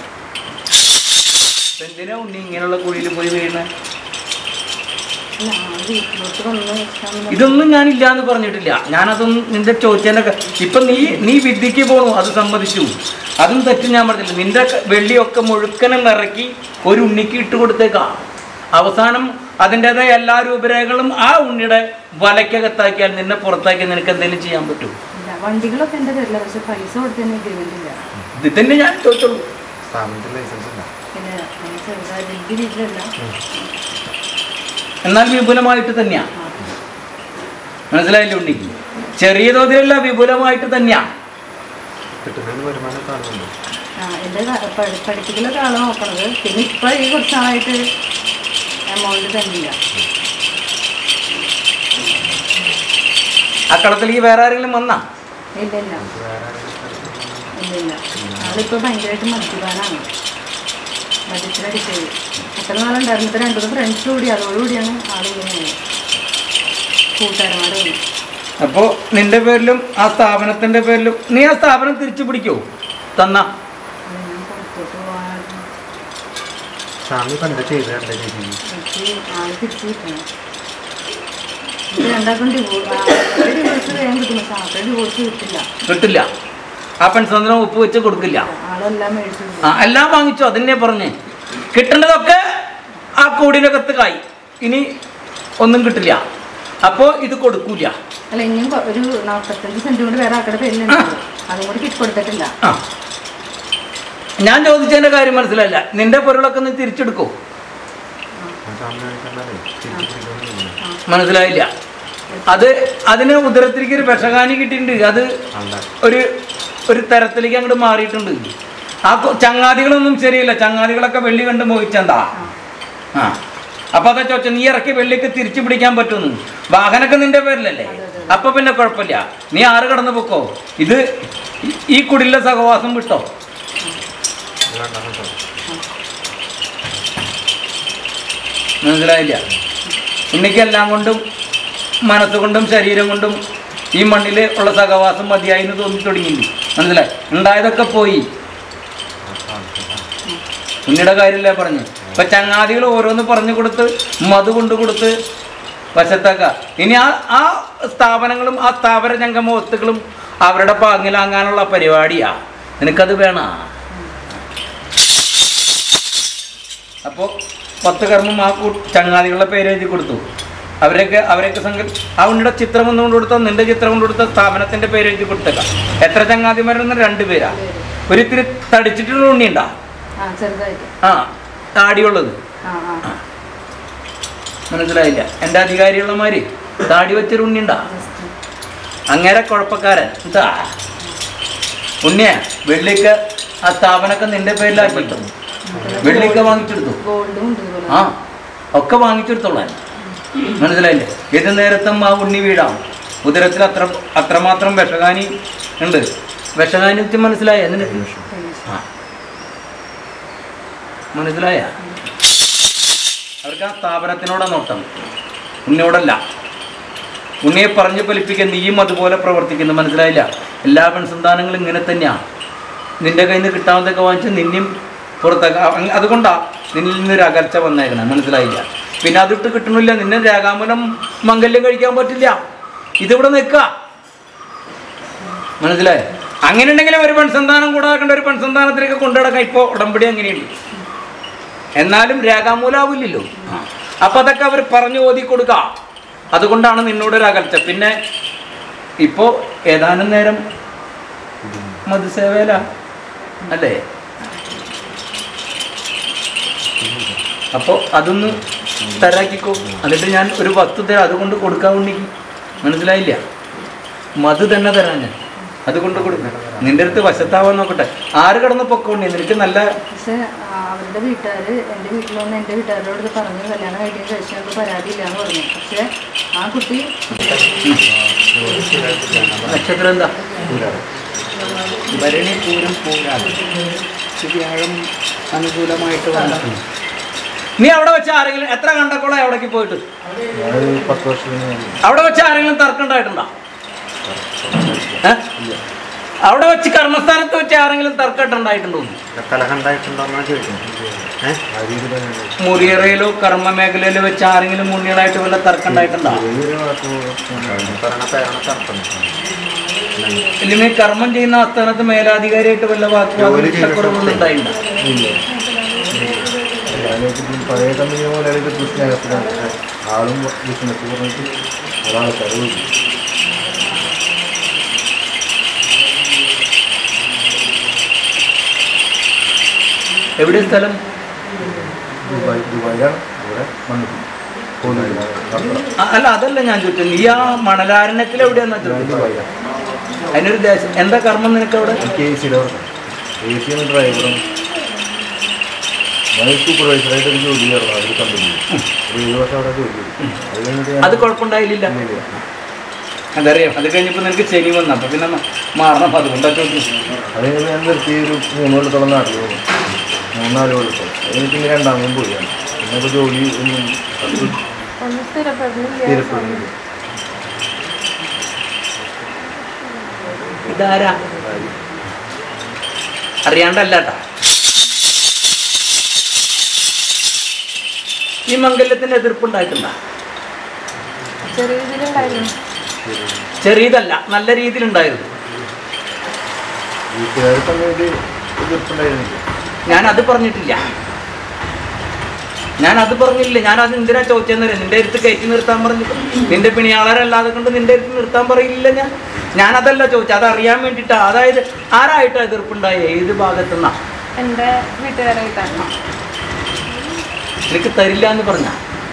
ഇപ്പൊ എന്തിനാ ഉണ്ണി ഇങ്ങനെയുള്ള കുഴിയിൽ പോയി വീഴുന്നത് അല്ല ആള് വീട്ടിലോട്ട് വന്ന് വെച്ചാൽ ഇതൊന്നും ഞാനില്ല എന്ന് പറഞ്ഞിട്ടില്ല ഞാനതൊന്നും നിന്റെ ചോദിച്ചതിന്റെ ക- ഇപ്പൊ നീ നീ വിദ്യക്ക് പോണു അത് സമ്മതിച്ചു അതും തെറ്റ് ഞാൻ പറഞ്ഞില്ല നിന്റെ ക- വെള്ളിയൊക്കെ മുഴുക്കനും ഇറക്കി ഒരു ഉണ്ണിക്ക് ഇട്ട് കൊടുത്തേക്കാം അവസാനം അതിൻ്റെതായ എല്ലാ രൂപരേഖകളും ആ ഉണ്ണിയുടെ വലയ്ക്കകത്താക്കിയാൽ നിന്നെ പുറത്താക്കി നിനക്ക് എന്തെങ്കിലും ചെയ്യാൻ പറ്റും ഇല്ല വണ്ടികളൊക്കെ എൻ്റെ പേരില്ല പക്ഷെ പൈസ കൊടുത്തതിന് എഗ്രിമെൻ്റ് ഇല്ല ഇത് തന്നെ ഞാൻ ചോദിച്ചുള്ളൂ സ്ഥാപനത്തിൽ ലൈസൻസ് ഇല്ല പിന്നെ അങ്ങനെ ചെറുതായി വലിയ രീതിയിലല്ല എന്നാൽ വിപുലമായിട്ട് തന്നെയാ മനസ്സിലായില്ലേ ഉണ്ണിക്ക് ചെറിയ തോതിലല്ല വിപുലമായിട്ട് തന്നെയാ കിട്ടുന്നതിന് വരുമാനം കാണുന്നുണ്ട് ആ എൻ്റെ പഠി പഠിപ്പിക്കലൊക്കെ ആളെ നോക്കണത് പിന്നെ ഇപ്പം ഈ കുറച്ച് നാളായിട്ട് എമൗണ്ട് തന്നില്ല ആ കളത്തിലേക്ക് വേറെ ആരെങ്കിലും വന്നാ ഇല്ല ഇല്ല വേറെ ആരെങ്കിലും ഇല്ല ഇല്ല ആളിപ്പോൾ ഭയങ്കരമായിട്ട് മദ്യപാനാണ് മദ്യത്തിനടിച്ചത് എത്ര നാളുണ്ടായിരുന്നു ഇപ്പോൾ രണ്ടു മൂന്ന് ഫ്രണ്ട്സ് കൂടി അതോടുകൂടിയാണ് ആളിങ്ങനെ കൂട്ടുകാരന്മാരെ വന്നു അപ്പോൾ നിന്റെ പേരിലും ആ സ്ഥാപനത്തിന്റെ പേരിലും നീ ആ സ്ഥാപനം തിരിച്ചു പിടിക്കോ തന്ന അത് ഞാൻ പുറത്തോട്ട് പോകാൻ സ്വാമി ഇപ്പം എന്താ ചെയ്തത് എന്താ ചേച്ചി എനിക്ക് ആള് തിരിച്ചു കിട്ടണം ഇത് രണ്ടാൾക്കും ഡിവോഴ്സ് ഡിവോഴ്സ് വേഗം കിട്ടും പക്ഷെ ആളുടെ ഡിവോഴ്സ് കിട്ടില്ല കിട്ടില്ല ആ പെൺസന്ദ്രം ഒപ്പ് വെച്ച് കൊടുക്കില്ല ആളെല്ലാം മേടിച്ചു ആ എല്ലാം വാങ്ങിച്ചോ അതിനെ പറഞ്ഞ് കിട്ടേണ്ടതൊക്കെ ആ കൂടിനകത്ത് കായി ഇനി ഒന്നും കിട്ടില്ല അപ്പോൾ ഇത് കൊടുക്കൂല അല്ല ഇനിയും കൊ- ഒരു നാൽപ്പത്തഞ്ച് സെന്റ് കൂടി വേറെ ആക്കടെ പേരിലുണ്ട് അതും കൂടി കിട്ടി കൊടുത്തിട്ടില്ല ആ ഞാൻ ചോദിച്ചതിന്റെ കാര്യം മനസ്സിലായില്ല നിന്റെ പൊരുളൊക്കെ നീ തിരിച്ചെടുക്കോ ആ സ്വാമി കാണിച്ചാലേ തിരിച്ചു പിടിക്കുന്നില്ല മനസ്സിലായില്ല അത് അതിന് ഉദരത്തിലേക്ക് ഒരു വിഷകാനി കിട്ടിയിട്ടുണ്ട് അത് ആളുടെ ഒരു ഒരു തരത്തിലേക്ക് അങ്ങോട്ട് മാറിയിട്ടുണ്ട് ആ കൊ- ചങ്ങാതികളൊന്നും ശരിയല്ല ചങ്ങാതികളൊക്കെ വെള്ളി കണ്ട് മോഹിച്ചെന്താ ആ അപ്പൊ അതാ ചോദിച്ച നീ ഇറക്കി വെള്ളിക്ക് തിരിച്ചു പിടിക്കാൻ പറ്റുന്നു വാഹനമൊക്കെ നിന്റെ പേരിലല്ലേ അപ്പൊ പിന്നെ കുഴപ്പമില്ല നീ ആറ് കടന്നു പൊക്കോ ഇത് ഈ- ഈ കുടിലെ സഹവാസം വിട്ടോ രണ്ടാം കേട്ടോ മനസ്സിലായില്ല ഉണ്ണിക്ക് എല്ലാം കൊണ്ടും മനസ്സുകൊണ്ടും ശരീരം കൊണ്ടും ഈ മണ്ണിൽ ഉള്ള സഹവാസം മതിയായി എന്ന് തോന്നി തുടങ്ങി മനസ്സിലായി ഉണ്ടായതൊക്കെ പോയി ആ സ്വാമി ഉണ്ണിയുടെ കാര്യമല്ലേ പറഞ്ഞ് ഇപ്പൊ ചങ്ങാതികൾ ഓരോന്ന് പറഞ്ഞു കൊടുത്ത് മധു കൊണ്ടു കൊടുത്ത് വശത്താക്ക ഇനി ആ ആ സ്ഥാപനങ്ങളും ആ സ്ഥാപന ജംഗമ വസ്തുക്കളും അവരുടെ പാങ്ങിലാങ്ങാനുള്ള പരിപാടിയാ നിനക്കത് വേണ അപ്പോൾ പത്ത് കർമ്മം ആ കൂ ചങ്ങാതികളുടെ പേര് എഴുതി കൊടുത്തു അവരൊക്കെ അവരൊക്കെ സംഘം ആ ഉണ്ണിയുടെ ചിത്രം ഒന്നും കൊണ്ട് കൊടുത്ത നിന്റെ ചിത്രം കൊണ്ട് കൊടുത്ത സ്ഥാപനത്തിന്റെ പേര് എഴുതി കൊടുത്തേക്കാം എത്ര ചങ്ങാതിമാരെന്ന് രണ്ടുപേരാ ഒരിത്തിരി തടിച്ചിട്ടുള്ള ഉണ്ണിയുണ്ടാ ആ ചെറുതായിട്ട് ആ താടിയുള്ളത് ആ ആ മനസ്സിലായില്ല എൻ്റെ അധികാരികളുമാര് താടി വെച്ചൊരു ഉണ്ണിയുണ്ടാ അങ്ങേരെ കുഴപ്പക്കാരൻ എന്താ ഉണ്ണിയ വെള്ളിക്ക് ആ സ്ഥാപനമൊക്കെ നിന്റെ പേരിലാക്കിയിട്ടു വെള്ളിക്ക വാങ്ങിച്ചെടുത്തു ഗോൾഡും ഉണ്ട് ഇതുപോലെ ആ ഒക്കെ വാങ്ങിച്ചെടുത്തോളാൻ മനസ്സിലായില്ലേ ഏത് നേരത്തും ആ ഉണ്ണി വീടാം ഉദരത്തിൽ അത്ര അത്രമാത്രം വിഷകാനി ഉണ്ട് വിഷകാനിത്യം മനസ്സിലായ നിനക്ക് ആ മനസ്സിലായ അവർക്ക് ആ സ്ഥാപനത്തിനോടാ നോട്ടം ഉണ്ണിയോടല്ല ഉണ്ണിയെ പറഞ്ഞു ഫലിപ്പിക്കാൻ നീയും അതുപോലെ പ്രവർത്തിക്കുന്നു മനസ്സിലായില്ല എല്ലാ പെൺസന്താനങ്ങളും ഇങ്ങനെ തന്നെയാണ് നിന്റെ കയ്യിൽ നിന്ന് കിട്ടാവുന്നതൊക്കെ വാങ്ങിച്ച് നിന്നെയും പുറത്തേക്ക് അ- അതുകൊണ്ടാ നിന്നിൽ നിന്നൊരു അകൽച്ച വന്നേക്കണം മനസ്സിലായില്ല പിന്നെ അതിട്ട് കിട്ടണില്ല നിന്നെ രേഖാമൂലം മംഗല്യം കഴിക്കാൻ പറ്റില്ല ഇതിവിടെ നിൽക്കുക മനസ്സിലായോ അങ്ങനെ ഉണ്ടെങ്കിലും ഒരു പെൺസന്താനം കൂടാക്കേണ്ട ഒരു പെൺസന്താനത്തിലേക്ക് കൊണ്ടുനടക്കാം ഇപ്പോൾ ഉടമ്പടി അങ്ങനെയുണ്ട് എന്നാലും രേഖാമൂലാവില്ലല്ലോ അപ്പൊ അതൊക്കെ അവർ പറഞ്ഞു ഓതി കൊടുക്കുക അതുകൊണ്ടാണ് നിന്നോടൊരു അകൽച്ച പിന്നെ ഇപ്പോ ഏതാനും നേരം മധുസേവേല അല്ലേ അപ്പോൾ അതൊന്ന് തരാക്കിക്കോ എന്നിട്ട് ഞാൻ ഒരു വസ്തു തരാം അതുകൊണ്ട് കൊടുക്കാൻ ഉണ്ണിക്ക് മനസ്സിലായില്ല മധു തന്നെ തരാൻ ഞാൻ അതുകൊണ്ട് കൊടുക്കാം നിന്റെ അടുത്ത് വശത്താവാൻ നോക്കട്ടെ ആര് കടന്ന് പൊക്കോണ്ടി നിനക്ക് നല്ല പക്ഷെ ആ, അവരുടെ വീട്ടുകാർ എൻ്റെ വീട്ടിൽ വന്ന് എൻ്റെ വീട്ടുകാരോട് ഇത് പറഞ്ഞു കല്യാണം കഴിഞ്ഞതിന് ശേഷം ഞങ്ങൾക്ക് പരാതി ഇല്ലാന്ന് പറഞ്ഞു പക്ഷെ ആ കുട്ടി നക്ഷത്രം എന്താ ഭരണി പൂരം പൂരാണ് വ്യാഴം അനുകൂലമായിട്ട് വന്നിട്ടുണ്ട് നീ അവിടെ വെച്ച് ആരെങ്കിലും എത്ര കണ്ടക്കോളെ അവിടേക്ക് പോയിട്ട് പത്ത് വർഷത്തിന് മുമ്പ് അവിടെ വെച്ച് ആരെങ്കിലും തർക്കം ഉണ്ടായിട്ടുണ്ടോ ഏ? അവിടെ വെച്ച് കർമ്മസ്ഥാനത്ത് വെച്ച് ആരെങ്കിലും തർക്കം ഉണ്ടായിട്ടുണ്ടോ കലഹം ഉണ്ടായിട്ടുണ്ടോന്നാണ് ചോദിക്കുന്നത് ഏഹ് ആ രീതിയിൽ തന്നെ മുറിയറയിലോ കർമ്മ മേഖലയിലോ വെച്ച് ആരെങ്കിലും മുന്നിലായിട്ട് വല്ല തർക്കം ഉണ്ടായിട്ടുണ്ടോ ചെറിയൊരു വാക്ക് പറയണ പേരാണ് തർക്കം ഇല്ലെങ്കിൽ കർമ്മം ചെയ്യുന്ന ആസ്ഥാനത്ത് മേലാധികാരിയായിട്ട് വല്ല വാക്കുവാദം ജോലി ചെയ്ത ഇഷ്ടക്കുറവൊന്നും ഉണ്ടായില്ല ഇല്ല ഞാനൊക്കെ പഴയ കമ്പനി പോലെ സ്നേഹത്തിലാണ് ആളും ബിസിനസ് പറഞ്ഞിട്ട് അതാൾക്കാർ പോയി എവിടെ സ്ഥലം ദുബായ് ദുബായിലാണ് ഇവിടെ വന്നിട്ട് പോകുന്നില്ല ആ, അല്ല അതല്ല ഞാൻ ചോദിച്ചത് നീ ആ മണലാരണ്യത്തിൽ എവിടെയാന്നാ ചോദിച്ചത് ദുബായിലാണ് അതിനൊരു ദേശം എന്താ കർമ്മം നിനക്ക് അവിടെ എനിക്ക് എ സിയുടെ വർക്ക് എ സി ആണ് ഡ്രൈവറും ഞാൻ സൂപ്പർവൈസറായിട്ട് ഒരു ജോലി ചേർന്നു ഒരു കമ്പനിയിൽ ഒരു ഏഴ് വർഷം അവിടെ ജോലി ചെയ്തു അത് കഴിഞ്ഞിട്ട് ഞാൻ അത് കുഴപ്പമുണ്ടായില്ല ഇല്ല. അതറിയാം അത് കഴിഞ്ഞപ്പോൾ നിനക്ക് ശനി വന്നു അപ്പൊ പിന്നെ മ- മാറണം അപ്പൊ അതുകൊണ്ടാ ചോദിച്ചു അത് കഴിഞ്ഞ് ഞാൻ നിർത്തി ഒരു മൂന്ന് കൊല്ലത്തോളം നാട്ടിൽ പോകും മൂന്നാല് കൊല്ലത്തോളം അത് കഴിഞ്ഞിട്ട് പിന്നെ രണ്ടാമതും പോയാണ് പിന്നെ ഇപ്പോൾ ജോലി ഒന്നും അത് ഒന്ന് സ്ഥിരപ്പെടുന്നില്ല സ്ഥിരപ്പെടുന്നില്ല ഇതാരാ അറിയാണ്ടല്ല ട്ടാ. ഈ മംഗല്യത്തിന് എതിർപ്പുണ്ടായിട്ടുണ്ടോ ചെറിയ ഇതിലുണ്ടായിരുന്നു ചെറിയതല്ല നല്ല രീതിയിലുണ്ടായിരുന്നു വീട്ടുകാർ സമയത്ത് എതിർപ്പുണ്ടായിരുന്നില്ല ഞാൻ അത് പറഞ്ഞിട്ടില്ല ഞാൻ അത് പറഞ്ഞില്ല ഞാൻ അത് എന്തിനാ ചോദിച്ചെന്നറിയാം നിന്റെ അടുത്ത് കയറ്റി നിർത്താൻ പറഞ്ഞു നിന്റെ പിണിയാളരല്ലാതെ കൊണ്ട് നിന്റെ അടുത്ത് നിർത്താൻ പറയില്ല ഞാൻ ഞാൻ അതല്ല ചോദിച്ചത് അത് അറിയാൻ വേണ്ടിയിട്ടാ അതായത് ആരായിട്ടാ എതിർപ്പുണ്ടായ ഏത് ഭാഗത്തുനിന്നാ എൻ്റെ വീട്ടുകാരായിട്ടാണ് നിനക്ക് തരില്ല എന്ന് പറഞ്ഞ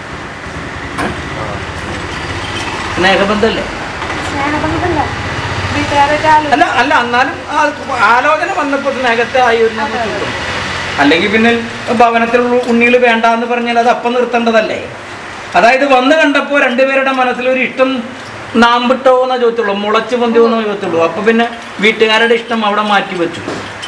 സ്നേഹബന്ധല്ലേ സ്നേഹബന്ധമല്ല വീട്ടുകാരായിട്ട് ആലോചിച്ചു അല്ല അല്ല എന്നാലും ആ ആലോചന വന്നപ്പോൾ സ്നേഹത്തെ ആയി ഒരു നമുക്ക് സുഖം. അല്ലെങ്കിൽ പിന്നെ ഭവനത്തിലുള്ള ഉണ്ണികൾ വേണ്ട എന്ന് പറഞ്ഞാൽ അത് അപ്പം നിർത്തേണ്ടതല്ലേ അതായത് വന്ന് കണ്ടപ്പോൾ രണ്ടുപേരുടെ മനസ്സിലൊരു ഇഷ്ടം നാമ്പിട്ടോ എന്നേ ചോദിച്ചുള്ളൂ മുളച്ചു പൊന്തിയോ എന്നേ ചോദിച്ചുള്ളൂ അപ്പൊ പിന്നെ വീട്ടുകാരുടെ ഇഷ്ടം അവിടെ മാറ്റി വെച്ചു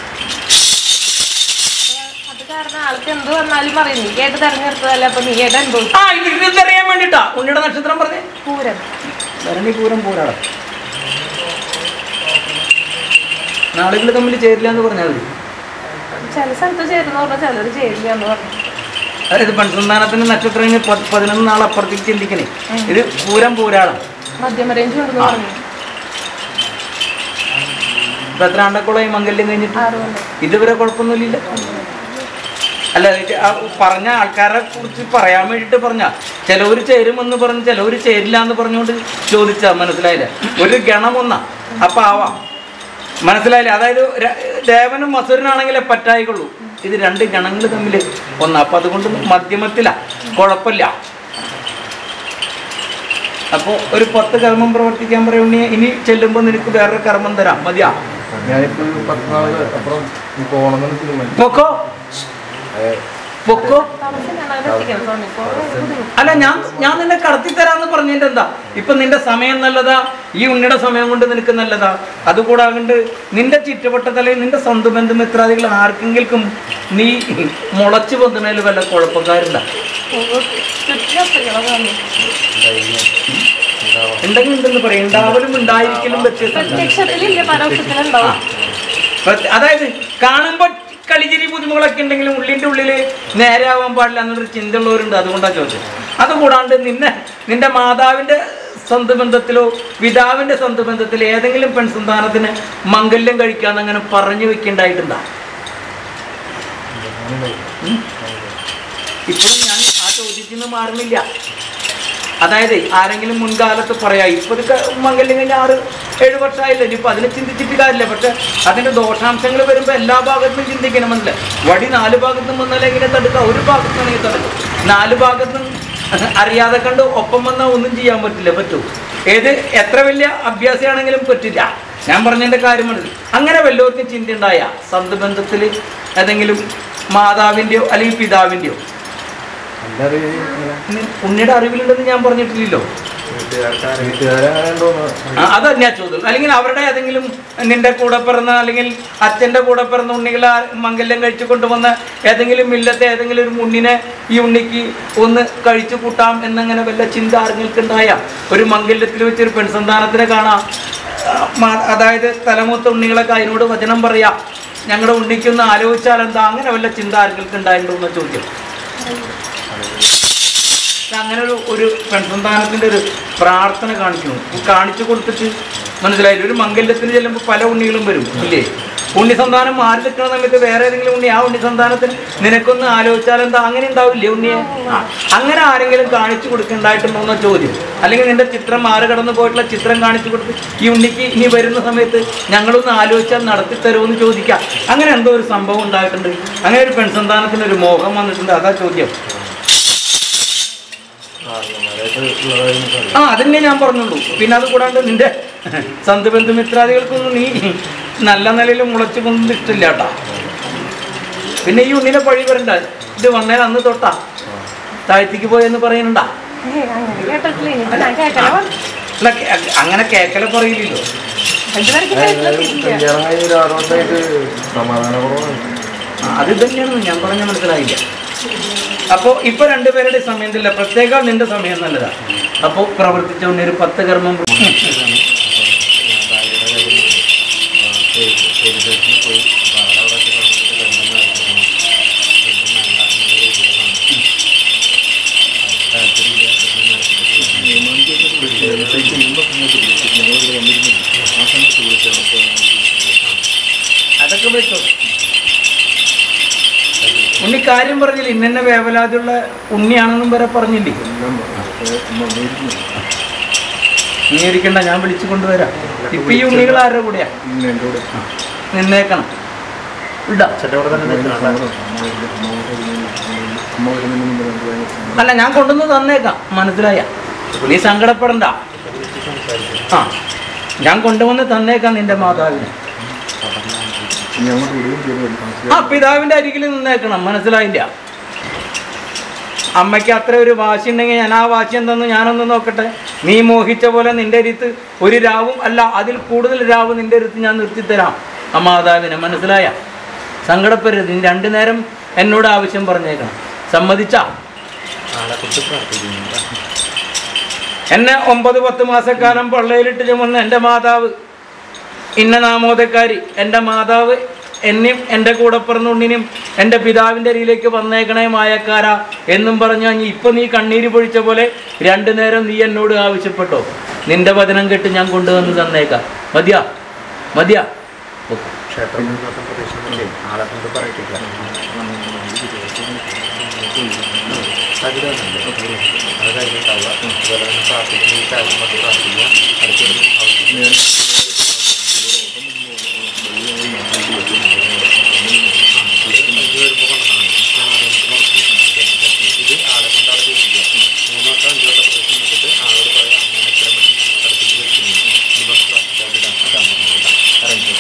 അത് കാരണം ആൾക്ക് എന്ത് വന്നാലും പറയും നീ കേട്ട് തെരഞ്ഞെടുത്തതല്ല അപ്പൊ നീ കേട്ട് അനുഭവിച്ചു ആ ഇത് ഇതറിയാൻ വേണ്ടിട്ടാ ഉണ്ണിയുടെ നക്ഷത്രം പറഞ്ഞേ പൂരം ഭരണി പൂരം പൂരാടം നാളുകൾ തമ്മിൽ ചേരില്ല എന്ന് പറഞ്ഞാൽ മതി ചില സ്ഥലത്ത് ചേരുന്ന പറഞ്ഞാൽ ചിലർ ചേരില്ല എന്ന് പറഞ്ഞു അതായത് പെൺസന്താനത്തിന് നക്ഷത്രത്തിന് പ- പതിനൊന്ന് നാൾ അപ്പുറത്തേക്ക് ചിന്തിക്കണേ ഇത് പൂരം പൂരാളം മധ്യമ റേഞ്ച് ഉണ്ടെന്ന് പറഞ്ഞു ഇപ്പൊ എത്ര ആണ്ടക്കുളമായി മംഗല്യം കഴിഞ്ഞിട്ട് ആറ് കൊല്ലം ഇതുവരെ കുഴപ്പമൊന്നുമില്ല അല്ല ഇത് ആ പറഞ്ഞ ആൾക്കാരെ കുറിച്ച് പറയാൻ വേണ്ടിയിട്ട് പറഞ്ഞ ചിലവർ ചേരുമെന്ന് പറഞ്ഞ് ചിലവർ ചേരില്ല എന്ന് പറഞ്ഞുകൊണ്ട് ചോദിച്ചാ മനസ്സിലായില്ല ഒരു ഗണമൊന്നാ അപ്പൊ ആവാം മനസ്സിലായില്ല അതായത് ര- ദേവനും മസുരനാണെങ്കിലേ പറ്റായിക്കുള്ളൂ ഇത് രണ്ട് ഗണങ്ങൾ തമ്മിൽ ഒന്നാ അപ്പൊ അതുകൊണ്ട് മധ്യമത്തിലാ കുഴപ്പമില്ല അപ്പോൾ ഒരു പത്ത് കർമ്മം പ്രവർത്തിക്കാൻ പറയുണ്ണി ഇനി ചെല്ലുമ്പോൾ നിനക്ക് വേറൊരു കർമ്മം തരാം മതിയാ ഞാനിപ്പോൾ ഒരു പത്ത് നാള് അപ്പുറം പോകണമെന്ന് തീരുമാനിച്ചു പൊക്കോ പൊക്കോ അല്ല ഞാൻ ഞാൻ നിന്നെ കടത്തി തരാന്ന് പറഞ്ഞതിന്റെ എന്താ ഇപ്പൊ നിന്റെ സമയം നല്ലതാ ഈ ഉണ്ണിയുടെ സമയം കൊണ്ട് നിനക്ക് നല്ലതാ അതുകൂടാണ്ട് നിന്റെ ചുറ്റുവട്ടത്തലയിൽ നിന്റെ സ്വന്തം ബന്ധു മിത്രാദികൾ ആർക്കെങ്കിലും നീ മുളച്ചു പൊന്തുന്നതിൽ വല്ല കുഴപ്പക്കാരുണ്ടാ ഉണ്ടെങ്കിൽ ഉണ്ടെന്ന് പറയും ഉണ്ടാവലും ഉണ്ടായിരിക്കലും വ്യത്യസ്തം പ്രത്യക്ഷത്തിലില്ല പരോക്ഷത്തിലുണ്ടാവും പ്രത്യ- അതായത് കാണുമ്പോൾ കളിച്ചിരി പുതുമകളൊക്കെ ഉണ്ടെങ്കിലും ഉള്ളിൻ്റെ ഉള്ളിൽ നേരെ ആവാൻ പാടില്ല എന്നൊരു ചിന്തയുള്ളവരുണ്ട് അതുകൊണ്ടാണ് ചോദിച്ചത് അതുകൂടാണ്ട് നിന്നെ നിന്റെ മാതാവിൻ്റെ സ്വന്തം ബന്ധത്തിലോ പിതാവിൻ്റെ സ്വന്തം ബന്ധത്തിലോ ഏതെങ്കിലും പെൺസന്താനത്തിന് മംഗല്യം കഴിക്കാന്ന് അങ്ങനെ പറഞ്ഞു വെക്കേണ്ടായിട്ടുണ്ടാ ഇപ്പോഴും ഞാൻ ആ ചോദ്യത്തിൽ നിന്ന് മാറുന്നില്ല അതായത് ആരെങ്കിലും മുൻകാലത്ത് പറയാം ഇപ്പൊ ഇത് ക- മംഗല്യം കഴിഞ്ഞ ആറ് ഏഴ് വർഷമായില്ല ഇനിയിപ്പോൾ അതിനെ ചിന്തിച്ചിട്ട് കാര്യമില്ല പക്ഷെ അതിന്റെ ദോഷാംശങ്ങൾ വരുമ്പോൾ എല്ലാ ഭാഗത്തും ചിന്തിക്കണം മനസ്സിലായി വടി നാല് ഭാഗത്തും വന്നാൽ എങ്ങനെ തടുക്കുക ഒരു ഭാഗത്താണെങ്കിൽ തടുക്കും നാല് ഭാഗത്തും അറിയാതെ കണ്ട് ഒപ്പം വന്നാൽ ഒന്നും ചെയ്യാൻ പറ്റില്ല പറ്റൂ ഏത് എത്ര വലിയ അഭ്യാസിയാണെങ്കിലും പറ്റില്ല ഞാൻ പറഞ്ഞതിന്റെ കാര്യം മനസ്സിൽ അങ്ങനെ വല്ലവർക്കും ചിന്ത ഉണ്ടായ സന്ധബന്ധത്തിൽ ഏതെങ്കിലും മാതാവിൻ്റെയോ അല്ലെങ്കിൽ പിതാവിൻ്റെയോ എൻ്റെ അറിവ് ഇങ്ങനെ ഇനി ഉണ്ണിയുടെ അറിവിലുണ്ടെന്ന് ഞാൻ പറഞ്ഞിട്ടില്ലല്ലോ വീട്ടുകാരെ അങ്ങനെ ഉണ്ടോന്ന് ആ, അത് തന്നെയാ ചോദ്യം അല്ലെങ്കിൽ അവരുടെ ഏതെങ്കിലും നിന്റെ കൂടെ പിറന്ന അല്ലെങ്കിൽ അച്ഛൻ്റെ കൂടെ പിറന്ന ഉണ്ണികളെ ആ മംഗല്യം കഴിച്ചു കൊണ്ടുവന്ന ഏതെങ്കിലും ഇല്ലത്തെ ഏതെങ്കിലും ഒരു ഉണ്ണിനെ ഈ ഉണ്ണിക്ക് ഒന്ന് കഴിച്ചു കൂട്ടാം എന്നങ്ങനെ വല്ല ചിന്ത ആർങ്ങൾക്കുണ്ടായ ഒരു മംഗല്യത്തിൽ വെച്ചൊരു പെൺസന്താനത്തിനെ കാണാം ആ, മാ- അതായത് തലമൂത്ത ഉണ്ണികളൊക്കെ അതിനോട് വചനം പറയാം ഞങ്ങളുടെ ഉണ്ണിക്കൊന്ന് ആലോചിച്ചാൽ എന്താ അങ്ങനെ വല്ല ചിന്ത ആർക്കൾക്ക് ഉണ്ടായിട്ടുണ്ടോ എന്ന ചോദ്യം അങ്ങനെ ഒരു ഒരു പെൺസന്താനത്തിൻ്റെ ഒരു പ്രാർത്ഥന കാണിക്കുന്നു കാണിച്ചു കൊടുത്തിട്ട് മനസ്സിലായില്ല ഒരു മംഗല്യത്തിന് ചെല്ലുമ്പോൾ പല ഉണ്ണികളും വരും ഇല്ലേ ഉണ്ണി സന്താനം മാറി നിൽക്കുന്ന സമയത്ത് വേറെ ഏതെങ്കിലും ഉണ്ണി ആ ഉണ്ണി സന്താനത്തിന് നിനക്കൊന്ന് ആലോചിച്ചാൽ എന്താ അങ്ങനെ ഉണ്ടാവില്ലേ ഉണ്ണിയെ ആ, അങ്ങനെ ആരെങ്കിലും കാണിച്ചു കൊടുക്കണ്ടായിട്ടുണ്ടോ എന്ന ചോദ്യം അല്ലെങ്കിൽ നിന്റെ ചിത്രം മാറി കടന്നു പോയിട്ടുള്ള ചിത്രം കാണിച്ചു കൊടുത്ത് ഈ ഉണ്ണിക്ക് ഇനി വരുന്ന സമയത്ത് ഞങ്ങളൊന്ന് ആലോചിച്ചാൽ നടത്തി തരുമെന്ന് ചോദിക്കാം അങ്ങനെ എന്തോ ഒരു സംഭവം ഉണ്ടായിട്ടുണ്ട് അങ്ങനെ ഒരു പെൺസന്താനത്തിന് ഒരു മോഹം വന്നിട്ടുണ്ട് അതാ ചോദ്യം ആ അതന്നെ ഞാൻ പറഞ്ഞുള്ളൂ പിന്നെ അത് കൂടാണ്ട് നിന്റെ സന്ത് ബന്ധുമിത്രാദികൾക്കൊന്നും നീ നല്ല നിലയിൽ മുളച്ചു കൊണ്ടത് ഇഷ്ടമില്ല കേട്ടാ പിന്നെ ഈ ഉണ്ണിനെ പഴി വരണ്ട ഇത് വന്നേൽ അന്ന് തൊട്ടാ താഴ്ത്തിക്ക് പോയെന്ന് പറയുന്നുണ്ടാ അങ്ങനെ കേട്ടിട്ടില്ല ഇനിയിപ്പോ ഞാൻ കേൾക്കണം അല്ല കേ- അങ്ങനെ കേക്കല പറയില്ലല്ലോ ഇതുവരെയ്ക്ക് കേട്ടിട്ടില്ല കല്യാണം കഴിഞ്ഞ് ഒരു ആറ് വർഷമായിട്ട് സമാധാന കുറവാണ് ആ, അത് തന്നെയാണ് ഞാൻ പറഞ്ഞ മനസ്സിലായില്ല അപ്പോൾ ഇപ്പൊ രണ്ടുപേരുടെ സമയം ഇല്ല പ്രത്യേക നിന്റെ സമയം നല്ലതാ അപ്പോൾ പ്രവർത്തിച്ച ഉണ്ണി ഒരു പത്ത് കർമ്മം അതൊക്കെ വെച്ചോ ഉണ്ണി കാര്യം പറഞ്ഞില്ല ഇന്നെ വേവലാതിയുള്ള ഉണ്ണിയാണെന്നും വരെ പറഞ്ഞില്ലേ നീ ഇരിക്കണ്ട ഞാൻ വിളിച്ചു കൊണ്ടുവരാം ഇപ്പൊ ഈ ഉണ്ണികൾ ആരുടെ കൂടെയാ എൻ്റെ കൂടെ നിന്നേക്കണം ഇടാ അമ്മ വരുന്നതിന് മുമ്പ് നമുക്ക് ഭയങ്കര അല്ല ഞാൻ കൊണ്ടുവന്ന് തന്നേക്കാം മനസ്സിലായ നീ സങ്കടപ്പെടണ്ട ആ ഞാൻ കൊണ്ടുവന്ന് തന്നേക്കാം നിന്റെ മാതാവിനെ ഇനി അങ്ങോട്ട് വിടുകയും ചെയ്തു ആ പിതാവിന്റെ അരികിൽ നിന്നേക്കണം മനസ്സിലായില്ല അമ്മയ്ക്ക് അത്ര ഒരു വാശി ഉണ്ടെങ്കിൽ ഞാൻ ആ വാശി എന്തെന്ന് ഞാനൊന്ന് നോക്കട്ടെ നീ മോഹിച്ച പോലെ നിന്റെ അരിത്ത് ഒരു രാവും അല്ല അതിൽ കൂടുതൽ രാവ് നിന്റെ അരിത്ത് ഞാൻ നിർത്തിത്തരാം ആ മാതാവിനെ മനസ്സിലായ സങ്കടപ്പെടരുത് നീ രണ്ടു നേരം എന്നോട് ആവശ്യം പറഞ്ഞേക്കണം സമ്മതിച്ചാ എന്നെ ഒമ്പത് പത്ത് മാസക്കാലം പള്ളയിലിട്ട് ചുമന്ന് എൻ്റെ മാതാവ് ഇന്ന നാമോദക്കാരി എൻ്റെ മാതാവ് എന്നെയും എൻ്റെ കൂടെ പിറന്ന ഉണ്ണിനെയും എൻ്റെ പിതാവിൻ്റെ അരിയിലേക്ക് വന്നേക്കണേ മായക്കാര എന്നും പറഞ്ഞാൽ നീ ഇപ്പം നീ കണ്ണീര് പൊഴിച്ച പോലെ രണ്ടു നേരം നീ എന്നോട് ആവശ്യപ്പെട്ടോ നിന്റെ വചനം കേട്ട് ഞാൻ കൊണ്ടുവന്ന് തന്നേക്കാം മതിയാ മതിയാ ഓക്കെ ക്ഷേത്രം പ്രദേശങ്ങളിലെ ആളെ കൊണ്ട് പറയിട്ടില്ല അത് കഴിഞ്ഞിട്ടാവുക അതുപോലെ തന്നെ പ്രാർത്ഥിക്കുന്ന ഈ കാര്യം കൊണ്ട് പ്രാർത്ഥിക്കുക അടുത്തൊരു ഇത് ആളെ കൊണ്ട് അവിടെ ചോദിക്കുക മൂന്നോട്ടോ അഞ്ചു വട്ടം പ്രദേശം നോക്കിയിട്ട് ആളോട് പറയാം അങ്ങനെ എത്ര മണി ഞങ്ങളുടെ അടുത്തേക്ക് വെക്കുന്നു ഇനിയിപ്പോൾ പ്രാർത്ഥിക്കാൻ വിടാം അതാണ് പറഞ്ഞത് അറിയിച്ചു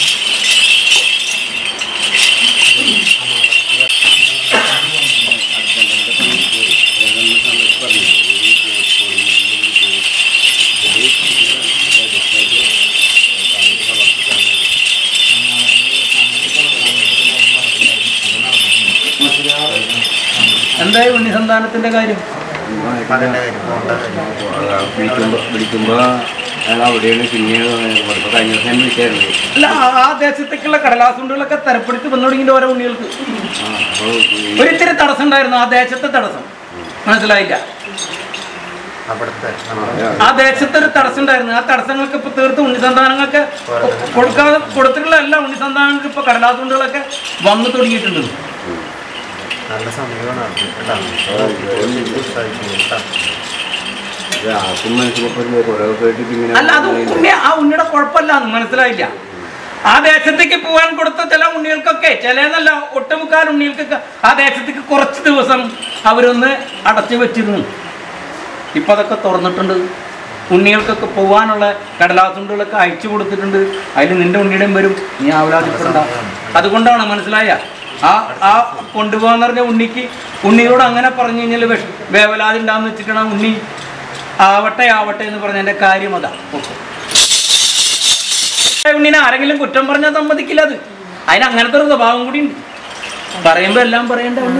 എന്തായി ഉണ്ണി സന്താനത്തിൻ്റെ കാര്യം അതിൻ്റെ കാര്യം പോകേണ്ട കാര്യം വിളിക്കുമ്പോ വിളിക്കുമ്പോ അയാൾ അവിടെയാണ് പിന്നെ ഇവിടുത്തെ കഴിഞ്ഞ ദിവസം ഞാൻ വിളിച്ചായിരുന്നു അല്ല ആ- ആ ദേശത്തേക്കുള്ള കടലാസുണ്ടുകളൊക്കെ തരപ്പെടുത്തി വന്നു തുടങ്ങിയിട്ട് ഓരോ ഉണ്ണികൾക്ക് ആ അപ്പോൾ ഒരിത്തിരി തടസ്സം ഉണ്ടായിരുന്നു ആ ദേശത്തെ തടസ്സം മനസ്സിലായില്ല അവിടുത്തെ നമ്മുടെ ആ ദേശത്ത് ഒരു തടസ്സം ഉണ്ടായിരുന്നു ആ തടസ്സങ്ങൾക്ക് ഇപ്പൊ തീർത്ത് ഉണ്ണിസന്താനങ്ങൾക്ക് കൊടുക്കാതെ കൊടുത്തിട്ടുള്ള എല്ലാ ഉണ്ണിസന്താനങ്ങൾക്ക് ഇപ്പൊ കടലാസുണ്ടുകളൊക്കെ വന്നു തുടങ്ങിയിട്ടുണ്ട് നല്ല സമയമാണ് അത് കേട്ടോ ആർക്കും മനസ്സിലാക്കില്ല കുറെ ദിവസമായിട്ട് ഇപ്പൊ ഇങ്ങനെ അല്ല അത് ഉണ്ണി ആ ഉണ്ണിയുടെ കുഴപ്പമില്ല എന്ന് മനസ്സിലായില്ല ആ ദേശത്തേക്ക് പോകാൻ കൊടുത്ത ചില ഉണ്ണികൾക്കൊക്കെ ചിലതല്ല ഒട്ടുമുക്കാൽ ഉണ്ണികൾക്കൊക്കെ ആ ദേശത്തേക്ക് കുറച്ച് ദിവസം അവരൊന്ന് അടച്ചു വെച്ചിരുന്നു ഇപ്പൊ അതൊക്കെ തുറന്നിട്ടുണ്ട് ഉണ്ണികൾക്കൊക്കെ പോകാനുള്ള കടലാസുണ്ടുകളൊക്കെ അയച്ചു കൊടുത്തിട്ടുണ്ട് അതിൽ നിന്റെ ഉണ്ണിയുടെയും വരും നീ ആവലാതിപ്പെടണ്ട അതുകൊണ്ടാണ് മനസ്സിലായ ആ ആ കൊണ്ടുപോകാന്ന് പറഞ്ഞ ഉണ്ണിക്ക് ഉണ്ണിയോട് അങ്ങനെ പറഞ്ഞു കഴിഞ്ഞാൽ വിഷ വേവലാതി ഉണ്ടാന്ന് വെച്ചിട്ടാണ് ഉണ്ണി ആവട്ടെ ആവട്ടെ എന്ന് പറഞ്ഞ എൻ്റെ കാര്യം അതാ ഓക്കെ ഉണ്ണിനെ ആരെങ്കിലും കുറ്റം പറഞ്ഞാൽ സമ്മതിക്കില്ല അത് അതിന് അങ്ങനത്തെ ഒരു സ്വഭാവം കൂടി ഉണ്ട് പറയുമ്പോൾ എല്ലാം പറയണ്ട ഉണ്ണി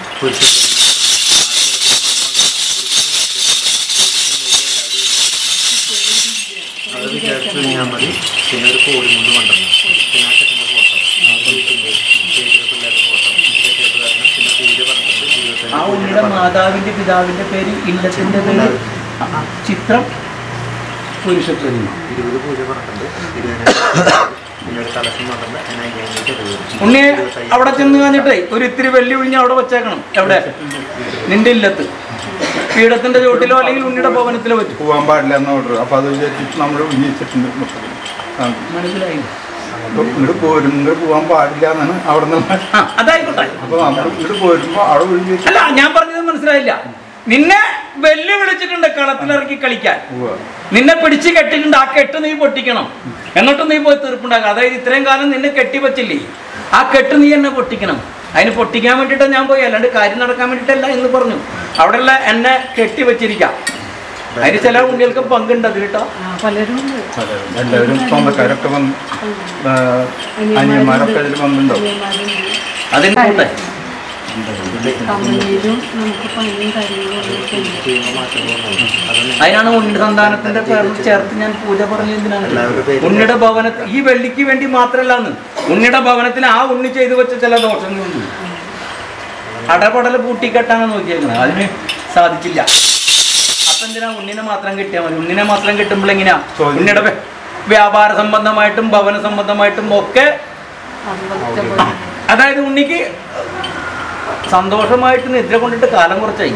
അത് വിചാരിച്ചു കഴിഞ്ഞാൽ മതി പിന്നെ ഒരു കോടി കൊണ്ട് കൊണ്ടുവരണം പിന്നെ ആ ചെക്കൻ്റെ ഫോട്ടോ ചേച്ചിയുടെ പിള്ളേരുടെ ഫോട്ടോ ചേച്ചിയുടെ കാരണം പിന്നെ പൂജ പറഞ്ഞിട്ട് ആ ഇരുപത്തഞ്ച് ഉണ്ണിയുടെ മാതാവിന്റെ പിതാവിന്റെ പേര് ഇല്ലത്തിന്റെ പേര് ആ, ആ, ചിത്രം പുരുഷ പ്രതിമ ഇരുപത് പൂജ പറഞ്ഞിട്ടുണ്ട് ഇരുപതിനായിരം പിന്നെ ഒരു കളക്ഷൻ പറഞ്ഞിട്ടുണ്ട് ഞാൻ അയ്യായിരത്തി ഇരുപത് ഉണ്ണി അവിടെ ചെന്ന് കഴിഞ്ഞിട്ടേ ഒരു ഇത്തിരി വെള്ളി ഒഴിഞ്ഞ് അവിടെ വെച്ചേക്കണം എവിടെ നിന്റെ ഇല്ലത്ത് പീഠത്തിന്റെ ചോട്ടിലോ അല്ലെങ്കിൽ ഉണ്ണിയുടെ ഭവനത്തിലോ വെച്ചു പോകാൻ പാടില്ല എന്ന ഓർഡർ അപ്പോൾ അത് വിചാരിച്ചിട്ട് നമ്മൾ ഉന്നയിച്ചിട്ടുണ്ട് മൊത്തത്തിൽ. ആ. മനസ്സിലായി അപ്പോൾ ഇങ്ങോട്ട് പോരും ഇങ്ങോട്ട് പോകാൻ പാടില്ല എന്നാണ് അവിടെ നിന്ന് ആ അതായിക്കോട്ടെ അപ്പോൾ നമ്മൾ ഇങ്ങോട്ട് പോരുമ്പോൾ അവിടെ ഒഴിഞ്ഞ് വെച്ച് അല്ല ഞാൻ പറഞ്ഞത് മനസ്സിലായില്ല നിന്നെ വെല്ലു വിളിച്ചിട്ടുണ്ട് കളത്തിലിറക്കി കളിക്കാൻ പോവുക നിന്നെ പിടിച്ച് കെട്ടിയിട്ടുണ്ട് ആ കെട്ട് നീ പൊട്ടിക്കണം എന്നിട്ട് നീ പോയി തീർപ്പുണ്ടാക്കുക അതായത് ഇത്രയും കാലം നിന്നെ കെട്ടി വച്ചില്ലേ ആ കെട്ട് നീ എന്നെ പൊട്ടിക്കണം അതിന് പൊട്ടിക്കാൻ വേണ്ടിയിട്ട് ഞാൻ പോയി അല്ലാണ്ട് കാര്യം നടക്കാൻ വേണ്ടിയിട്ടല്ല എന്ന് പറഞ്ഞു അവിടെയുള്ള എന്നെ കെട്ടി വെച്ചിരിക്കാം അതിന് ചില ഉണ്ണികൾക്ക് പങ്കുണ്ട് അതിൽ കേട്ടോ പലരും ഉണ്ട്. അതെ എല്ലാവരും സ്വന്തക്കാരൊക്കെ വന്ന് ആ, അനിയന്മാരൊക്കെ അതിൽ വന്നിട്ടുണ്ടാവും അനിയന്മാരുണ്ട്. അതിന് കൂട്ടെ കമ്പനിയിലും നമുക്ക് പണിയും കാര്യങ്ങളും ഒക്കെ ഉണ്ട്. ചെയ്യുമ്പോൾ മാറ്റങ്ങളുണ്ടാവും അതാണ് അതിനാണ് ഉണ്ണി സന്താനത്തിന്റെ പേരിൽ ചേർത്ത് ഞാൻ പൂജ പറഞ്ഞ എന്തിനാണ് എല്ലാവരുടെ പേരിലും. ഉണ്ണിയുടെ ഭവനത്തിൽ ഈ വെള്ളിക്ക് വേണ്ടി മാത്രമല്ലാന്ന് ഉണ്ണിയുടെ ഭവനത്തിൽ ആ ഉണ്ണി ചെയ്തു വെച്ച ചില ദോഷങ്ങളുണ്ട് അടപടൽ പൂട്ടിക്കെട്ടാണ് നോക്കിയേക്കുന്നത് അതിന് സാധിച്ചില്ല അപ്പൊ എന്തിനാ ഉണ്ണിനെ മാത്രം കിട്ടിയാൽ മതി ഉണ്ണിനെ മാത്രം കിട്ടുമ്പോൾ എങ്ങനെയാ ചോദിച്ചില്ല. ഉണ്ണിയുടെ വ്യ- വ്യാപാര സംബന്ധമായിട്ടും ഭവന സംബന്ധമായിട്ടും ഒക്കെ അതുപോലത്തെ പോലെ. അതായത് ഉണ്ണിക്ക് സന്തോഷമായിട്ട് നിദ്ര കൊണ്ടിട്ട് കാലം കുറച്ചായി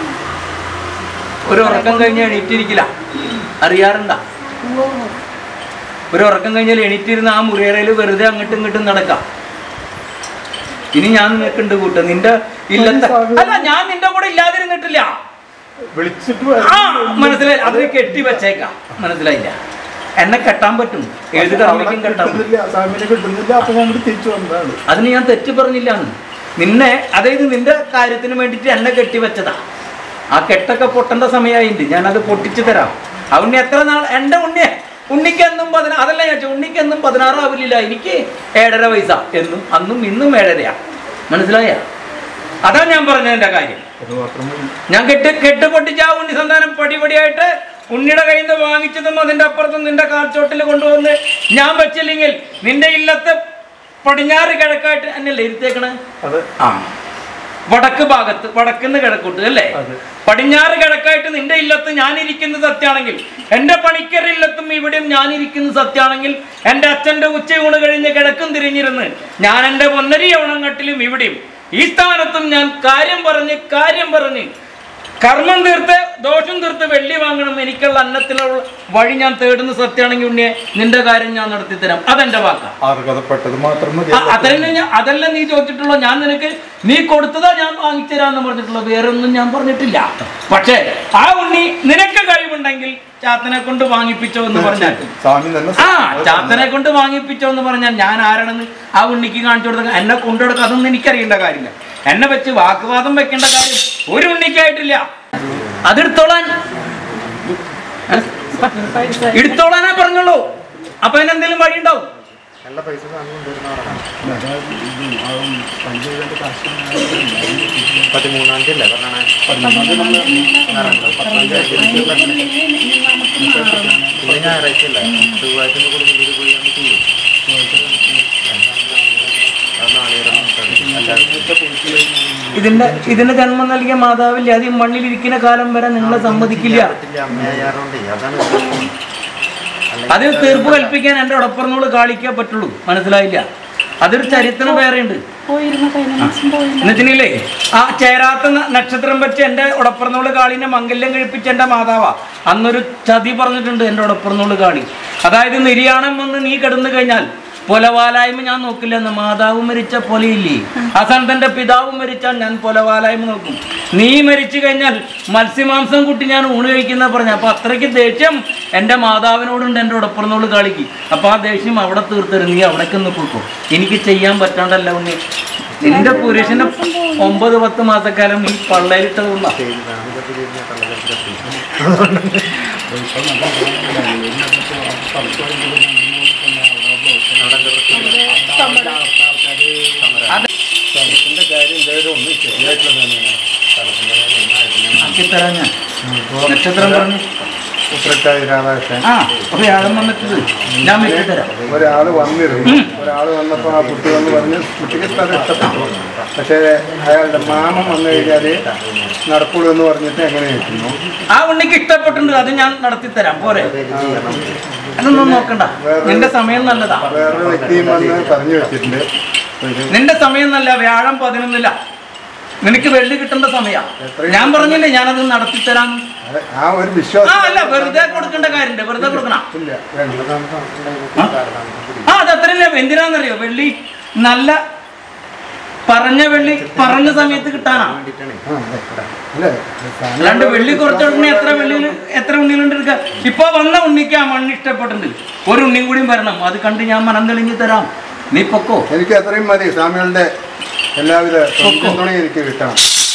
ഒരു ഉറക്കം കഴിഞ്ഞ് എണീറ്റിരിക്കില്ല അറിയാറുണ്ടാ ഒരു ഉറക്കം കഴിഞ്ഞാൽ എണീറ്റിരുന്ന് ആ മുറിയറയിൽ വെറുതെ അങ്ങോട്ടും ഇങ്ങോട്ടും നടക്കാം ഇനി ഞാൻ നിൽക്കുന്നുണ്ട് കൂട്ട നിന്റെ ഇല്ലത്തെ അല്ല ഞാൻ നിന്റെ കൂടെ ഇല്ലാതിരുന്നിട്ടില്ല വിളിച്ചിട്ട് ആ മനസ്സിലായി അതിന് കെട്ടി വെച്ചേക്കാം മനസ്സിലായില്ല എന്നെ കെട്ടാൻ പറ്റും ഏത് കർമ്മയ്ക്കും കെട്ടാൻ പറ്റും കിട്ടുന്നില്ല അസാമിന് കിട്ടുന്നില്ല അപ്പൊ ഞങ്ങൾ തിരിച്ചു വന്നതാണ് അതിന് ഞാൻ തെറ്റ് പറഞ്ഞില്ല നിന്നെ അതായത് നിന്റെ കാര്യത്തിന് വേണ്ടിയിട്ട് എന്നെ കെട്ടി വെച്ചതാ ആ കെട്ടൊക്കെ പൊട്ടേണ്ട സമയമായിട്ടുണ്ട് ഞാനത് പൊട്ടിച്ചു തരാം ആ ഉണ്ണി എത്ര നാൾ എൻ്റെ ഉണ്ണിയെ ഉണ്ണിക്ക് എന്നും പതിനാ അതല്ല ഞാൻ ചോദിച്ചത്, ഉണ്ണിക്ക് എന്നും പതിനാറാവില്ല എനിക്ക് ഏഴര വയസ്സ എന്നും അന്നും ഇന്നും ഏഴരയാ മനസ്സിലായ അതാ ഞാൻ പറഞ്ഞതിൻ്റെ കാര്യം അത് മാത്രം മതി. ഞാൻ കെട്ട് കെട്ട് പൊട്ടിച്ച ആ ഉണ്ണി സന്താനം പടിപടിയായിട്ട് ഉണ്ണിയുടെ കയ്യിൽ നിന്ന് വാങ്ങിച്ചതും അതിന്റെ അപ്പുറത്തും നിന്റെ കാൽച്ചോട്ടിൽ കൊണ്ടുവന്ന് ഞാൻ വെച്ചില്ലെങ്കിൽ നിന്റെ ഇല്ലത്ത് പടിഞ്ഞാറ് കിഴക്കായിട്ട് എന്നല്ലേ ഇരുത്തേക്കണേ അത് ആ വടക്ക് ഭാഗത്ത് വടക്കുന്ന് കിഴക്കോട്ട് അല്ലേ അതെ. പടിഞ്ഞാറ് കിഴക്കായിട്ട് നിന്റെ ഇല്ലത്ത് ഞാനിരിക്കുന്നത് സത്യാണെങ്കിൽ എന്റെ പണിക്കര ഇല്ലത്തും ഇവിടെയും ഞാനിരിക്കുന്നത് സത്യാണെങ്കിൽ എന്റെ അച്ഛന്റെ ഉച്ചയൂണ് കഴിഞ്ഞ് കിഴക്കും തിരിഞ്ഞിരുന്ന് ഞാൻ എന്റെ പൊന്നരി യവണങ്ങട്ടിലും ഇവിടെയും ഈ സ്ഥാനത്തും ഞാൻ കാര്യം പറഞ്ഞ് കാര്യം പറഞ്ഞ് കർമ്മം തീർത്ത് ദോഷം തീർത്ത് വെള്ളി വാങ്ങണം എനിക്കുള്ള അന്നത്തിനുള്ള വഴി ഞാൻ തേടുന്ന സത്യാണെങ്കിൽ ഉണ്ണിയെ നിന്റെ കാര്യം ഞാൻ നടത്തിത്തരാം അതെന്റെ വാക്കാ അർഹതപ്പെട്ടത് മാത്രം മതി ആ, അതല്ല ഞാൻ അതല്ല നീ ചോദിച്ചിട്ടുള്ളൂ ഞാൻ നിനക്ക് നീ കൊടുത്തതാ ഞാൻ വാങ്ങിത്തരാന്ന് പറഞ്ഞിട്ടുള്ളൂ വേറെ ഒന്നും ഞാൻ പറഞ്ഞിട്ടില്ല പക്ഷേ ആ ഉണ്ണി നിനക്ക് കഴിവുണ്ടെങ്കിൽ ചാത്തനെ കൊണ്ട് വാങ്ങിപ്പിച്ചോ എന്ന് പറഞ്ഞാൽ സ്വാമി തന്നെ ആ ചാത്തനെ കൊണ്ട് വാങ്ങിപ്പിച്ചോ എന്ന് പറഞ്ഞാൽ ഞാൻ ആരാണെന്ന് ആ ഉണ്ണിക്ക് കാണിച്ചു കൊടുത്ത എന്നെ കൊണ്ടുകൊടുക്കുക അതൊന്നും എനിക്കറിയേണ്ട കാര്യമില്ല എന്നെ വെച്ച് വാക്കുവാദം വെക്കേണ്ട കാര്യം ഒരു ഉണ്ണിക്കായിട്ടില്ല അതെടുത്തോളാൻ എടുത്തോളാനാ പറഞ്ഞുള്ളൂ അപ്പൊ അതിനെന്തെങ്കിലും വഴി ഉണ്ടാവും എല്ലാ പൈസ സ്വാമി കൊണ്ടുവരുന്നവരാണ് പതിമൂന്നാം തീയതി അല്ലേ പറഞ്ഞേ ഇന്ന് ഞായറാഴ്ച അല്ലേ ചൊവ്വാഴ്ച ഒന്ന് കൊടുങ്ങല്ലൂർ പോയി ഒന്ന് ചെയ്യും അത് നാളെ എല്ലാവർക്കും ഇതിന്റെ ഇതിന് ജന്മം നൽകിയ മാതാവില്ലേ അത് ഈ മണ്ണിലിരിക്കുന്ന കാലം വരെ നിങ്ങളെ സമ്മതിക്കില്ല പറ്റില്ല അമ്മയാറുണ്ടേ അതാണ് പ്രശ്നം. അതിൽ തീർപ്പ് കൽപ്പിക്കാൻ എന്റെ ഉടപ്പറന്നോള് കാളിക്കേ പറ്റുള്ളൂ മനസ്സിലായില്ല അതൊരു ചരിത്രം വേറെയുണ്ട് എന്നുവെച്ചില്ലേ ആ ചേരാത്ത ന- നക്ഷത്രം വെച്ച് എന്റെ ഉടപ്പറന്നോള് കാളിനെ മംഗല്യം കഴിപ്പിച്ച എന്റെ മാതാവാ അന്നൊരു ചതി പറഞ്ഞിട്ടുണ്ട് എന്റെ ഉടപ്പറന്നോള് കാളി അതായത് നിര്യാണം വന്ന് നീ കിടന്നു കഴിഞ്ഞാൽ പൊലവാലായ്മ ഞാൻ നോക്കില്ല എന്ന് മാതാവ് മരിച്ച പൊലയില്ലേ അവസാനം തന്റെ പിതാവ് മരിച്ചാൽ ഞാൻ പൊലവാലായ്മ നോക്കും നീ മരിച്ചു കഴിഞ്ഞാൽ മത്സ്യമാംസം കുട്ടി ഞാൻ ഊണ് കഴിക്കുന്ന പറഞ്ഞ അപ്പൊ അത്രയ്ക്ക് ദേഷ്യം എന്റെ മാതാവിനോടുണ്ട് എന്റെ ഉടപ്പുറന്നോട് കാളിക്ക് അപ്പൊ ആ ദേഷ്യം അവിടെ തീർത്തരും നീ അവിടേക്ക് ഒന്ന് കൊടുക്കും എനിക്ക് ചെയ്യാൻ പറ്റാണ്ടല്ല ഉണ്ണി നിന്റെ പുരുഷന്റെ ഒമ്പത് പത്ത് മാസക്കാലം ഈ പള്ളയിലിട്ടതുകൊണ്ടാ ചെയ്ത് കാണാം. ഇതൊക്കെ ചെയ്ത് ഞാൻ കള്ളക്കടത്തിലെത്തി. അവിടെ എന്താ പ്രശ്നം? സ്ഥലത്തിന്റെ കാര്യം ഇതേവരെ ഒന്നും ശരിയായിട്ടുള്ള തന്നെയാണ് സ്ഥലത്തിന്റെ കാര്യം ഒന്നായിട്ടില്ല. ആക്കിത്തരാം ഞാൻ നക്ഷത്രം പറഞ്ഞു ഉത്രട്ടായി രാധാകൃഷ്ണൻ ആ അപ്പൊ വ്യാഴം വന്നിട്ട് ഞാൻ വെട്ടിത്തരാം ഒരാൾ വന്നിരുന്നു ഒരാൾ വന്നപ്പോൾ ആ കുട്ടി വന്ന് പറഞ്ഞ് കുട്ടിക്ക് സ്ഥലം ഇഷ്ടപ്പെട്ടു പക്ഷേ അയാളുടെ മാമൻ വന്നു കഴിഞ്ഞാൽ നടക്കുള്ളൂ എന്ന് പറഞ്ഞിട്ട് എങ്ങനെ നിൽക്കുന്നു ആ ഉണ്ണിക്ക് ഇഷ്ടപ്പെട്ടിട്ടുണ്ട് അത് ഞാൻ നടത്തിത്തരാം പോരെ ഇത് ചെയ്യണം. അതൊന്നും നോക്കണ്ട നിന്റെ സമയം നല്ലതാ വേറൊരു വ്യക്തിയും വന്ന് പറഞ്ഞു വെച്ചിട്ടുണ്ട് ഒരു നിന്റെ സമയം നല്ല വ്യാഴം പതിനൊന്നില്ല നിനക്ക് വെള്ളി കിട്ടേണ്ട സമയ ഞാൻ പറഞ്ഞില്ലേ ഞാനത് നടത്തിത്തരാം അത് ആ ഒരു ആ വിശ്വാസം അല്ല വെറുതെ കൊടുക്കേണ്ട കാര്യമുണ്ട് വെറുതെ കൊടുക്കണം ഇല്ല വേണ്ട കാലതാമസം ഉണ്ടായിരുന്നു. കാലതാമസം കൂടി. ആ അത് അത്രയല്ല എന്തിനാന്നറിയോ വെള്ളി നല്ല പറഞ്ഞ വെള്ളി പറഞ്ഞ സമയത്ത് കിട്ടാനാ വേണ്ടിയിട്ടാണ്. ആ, അല്ലേ അല്ലാണ്ട് വെള്ളി കുറച്ചുടനെ എത്ര വെള്ളിയിൽ എത്ര ഉണ്ണികളുണ്ട് എടുക്കുക ഇപ്പൊ വന്ന ഉണ്ണിക്ക് ആ മണ്ണ് ഇഷ്ടപ്പെട്ടിട്ടുണ്ട് ഒരു ഉണ്ണിയും കൂടിയും വരണം അത് കണ്ട് ഞാൻ മനം തെളിഞ്ഞ് തരാം നീ പൊക്കോ എനിക്ക് അത്രയും മതി സ്വാമികളുടെ എല്ലാവിധ പിന്തുണയും എനിക്ക് കിട്ടണം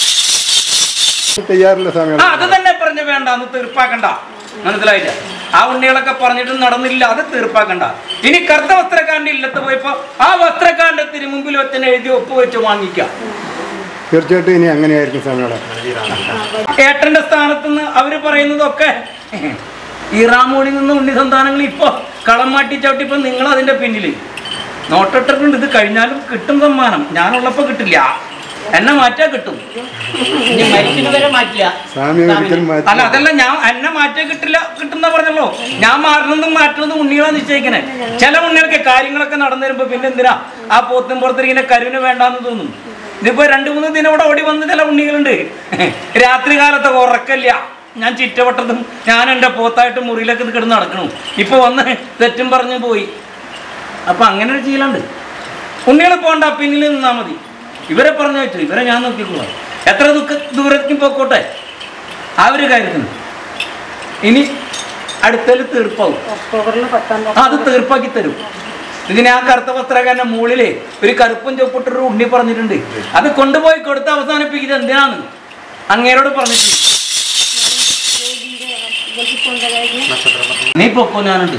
തയ്യാറില്ല ആ സ്വാമികൾ അത് തന്നെ പറഞ്ഞു വേണ്ട അന്ന് തീർപ്പാക്കണ്ട മനസ്സിലായില്ല ആ ഉണ്ണികളൊക്കെ പറഞ്ഞിട്ട് നടന്നില്ല അത് തീർപ്പാക്കണ്ട ഇനി കറുത്ത വസ്ത്രക്കാരന്റെ ഇല്ലത്ത് പോയപ്പോ ആ വസ്ത്രക്കാരന്റെ തിരുമുമ്പിൽ ഒറ്റനെ എഴുതി ഒപ്പുവെച്ച് വാങ്ങിക്കാം തീർച്ചയായിട്ടും ഇനി അങ്ങനെയായിരിക്കും സ്വാമികളെ ഏട്ടന്റെ സ്ഥാനത്ത് നിന്ന് അവര് പറയുന്നതൊക്കെ ഈ റാമോണിൽ നിന്ന് ഉണ്ണി സന്താനങ്ങൾ ഇപ്പൊ കളം മാറ്റി ചവിട്ടിപ്പോ നിങ്ങൾ അതിന്റെ പിന്നില് നോട്ടിട്ടിട്ടുണ്ട് ഇത് കഴിഞ്ഞാലും കിട്ടും സമ്മാനം ഞാനുള്ളപ്പോ കിട്ടില്ല എന്നെ മാറ്റാ കിട്ടും ഇനി മരിക്കുന്നവരെ മാറ്റില്ല സ്വാമി ഒരിക്കലും മാറ്റി അല്ല അതല്ല ഞാൻ എന്നെ മാറ്റേ കിട്ടില്ല കിട്ടുന്ന പറഞ്ഞല്ലോ ഞാൻ മാറുന്നതും മാറ്റുന്നതും ഉണ്ണികളാ നിശ്ചയിക്കണേ ചില ഉണ്ണികൾക്ക് കാര്യങ്ങളൊക്കെ നടന്നു വരുമ്പോ പിന്നെ എന്തിനാ ആ പോത്തും പുറത്തിരിക്കുന്ന കരുവിന് വേണ്ടാന്ന് തോന്നും ഇതിപ്പോ രണ്ടു മൂന്ന് ദിനം ഇവിടെ ഓടി വന്ന ചില ഉണ്ണികളുണ്ട് രാത്രി കാലത്ത് ഉറക്കല്ല ഞാൻ ചിറ്റവട്ടത്തും ഞാൻ എൻ്റെ പോത്തായിട്ട് മുറിയിലൊക്കെ കിടന്ന് നടക്കണം ഇപ്പൊ വന്ന് തെറ്റും പറഞ്ഞു പോയി അപ്പൊ അങ്ങനെ ഒരു ശീലമുണ്ട് ഉണ്ണികൾ പോണ്ട പിന്നിൽ നിന്നാ മതി ഇവരെ പറഞ്ഞു വെച്ചു ഇവരെ ഞാൻ നോക്കിക്കോളാം എത്ര ദുഃഖ ദൂരത്തേക്കും പോയിക്കോട്ടെ ആ ഒരു കാര്യത്തിന് ഇനി അടുത്തതിൽ തീർപ്പാവും ഒക്ടോബറിൽ പത്താം ആ, അത് തീർപ്പാക്കി തരും ഇതിനെ ആ കറുത്ത വസ്ത്രക്കാരന്റെ മുകളിലെ ഒരു കറുപ്പും ചൊപ്പിട്ടൊരു ഉണ്ണി പറഞ്ഞിട്ടുണ്ട് അത് കൊണ്ടുപോയി കൊടുത്ത് അവസാനിപ്പിക്കുന്നത് എന്തിനാണ് അങ്ങേരോട് പറഞ്ഞിട്ടുണ്ട് നീ പൊക്കോ ഞാനുണ്ട്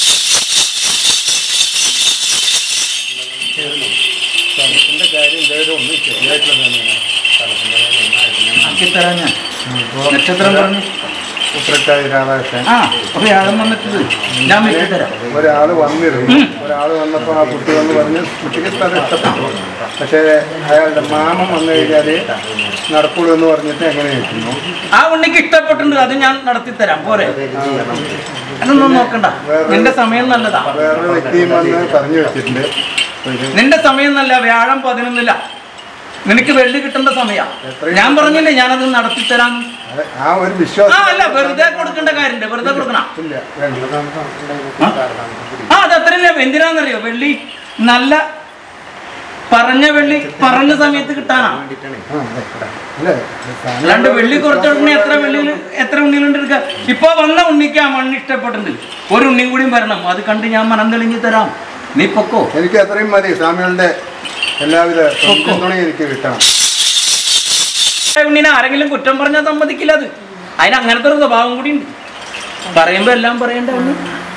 സ്ഥലത്തിന്റെ കാര്യം ഇതേവരെ ഒന്നും ശരിയായിട്ടുള്ള തന്നെയാണ് ആക്കിത്തരാം ഞാൻ നക്ഷത്രം പറഞ്ഞു ഉത്രട്ടായി രാധാകൃഷ്ണൻ ആ വ്യാഴം വന്നിട്ട് ഞാൻ വെട്ടി തരാം ഒരാൾ വന്നിരുന്നു ഒരാൾ വന്നപ്പോൾ ആ കുട്ടി വന്ന് പറഞ്ഞ് കുട്ടിക്ക് സ്ഥലം ഇഷ്ടപ്പെട്ടു പക്ഷേ അയാളുടെ മാമൻ വന്നു കഴിഞ്ഞാൽ നടക്കുള്ളൂ എന്ന് പറഞ്ഞിട്ട് എങ്ങനെ വെക്കുന്നു ആ ഉണ്ണിക്ക് ഇഷ്ടപ്പെട്ടിട്ടുണ്ട് അത് ഞാൻ നടത്തി തരാം പോരെ അതൊന്നും നോക്കണ്ട നിന്റെ സമയം നല്ലതാ വേറൊരു വ്യക്തിയും വന്ന് പറഞ്ഞു വെച്ചിട്ടുണ്ട് ഒരു നിന്റെ സമയം നല്ല വ്യാഴം പതിനൊന്നില്ല നിനക്ക് വെള്ളി കിട്ടേണ്ട സമയ ഞാൻ പറഞ്ഞില്ലേ ഞാനത് നടത്തി തരാം അത് ആ ഒരു ആ വിശ്വാസം അല്ല വെറുതെ കൊടുക്കേണ്ട കാര്യമുണ്ട് വെറുതെ കൊടുക്കണം ഇല്ല വേണ്ട ആ അത് അത്രയല്ലേ എന്തിനാന്നറിയോ വെള്ളി നല്ല പറഞ്ഞ വെള്ളി പറഞ്ഞ സമയത്ത് കിട്ടാനാ അല്ലേ അല്ലാണ്ട് വെള്ളി കുറച്ചുടനെ എത്ര വെള്ളി എത്ര ഉണ്ണികളുണ്ട് എടുക്കുക ഇപ്പൊ വന്ന ഉണ്ണിക്ക് ആ മണ്ണ് ഇഷ്ടപ്പെട്ടിട്ടുണ്ട് ഒരു ഉണ്ണിയും കൂടിയും വരണം അത് കണ്ട് ഞാൻ മനം തെളിഞ്ഞു തരാം നീ പൊക്കോ എനിക്ക് അത്രയും മതി സ്വാമികളുടെ എല്ലാവിധ പിന്തുണയും എനിക്ക് കിട്ടണം ഉണ്ണിനെ ആരെങ്കിലും കുറ്റം പറഞ്ഞാൽ സമ്മതിക്കില്ല അത് അതിന് അങ്ങനത്തെ ഒരു സ്വഭാവം കൂടി ഉണ്ട് പറയുമ്പോ എല്ലാം പറയണ്ട ഉണ്ണി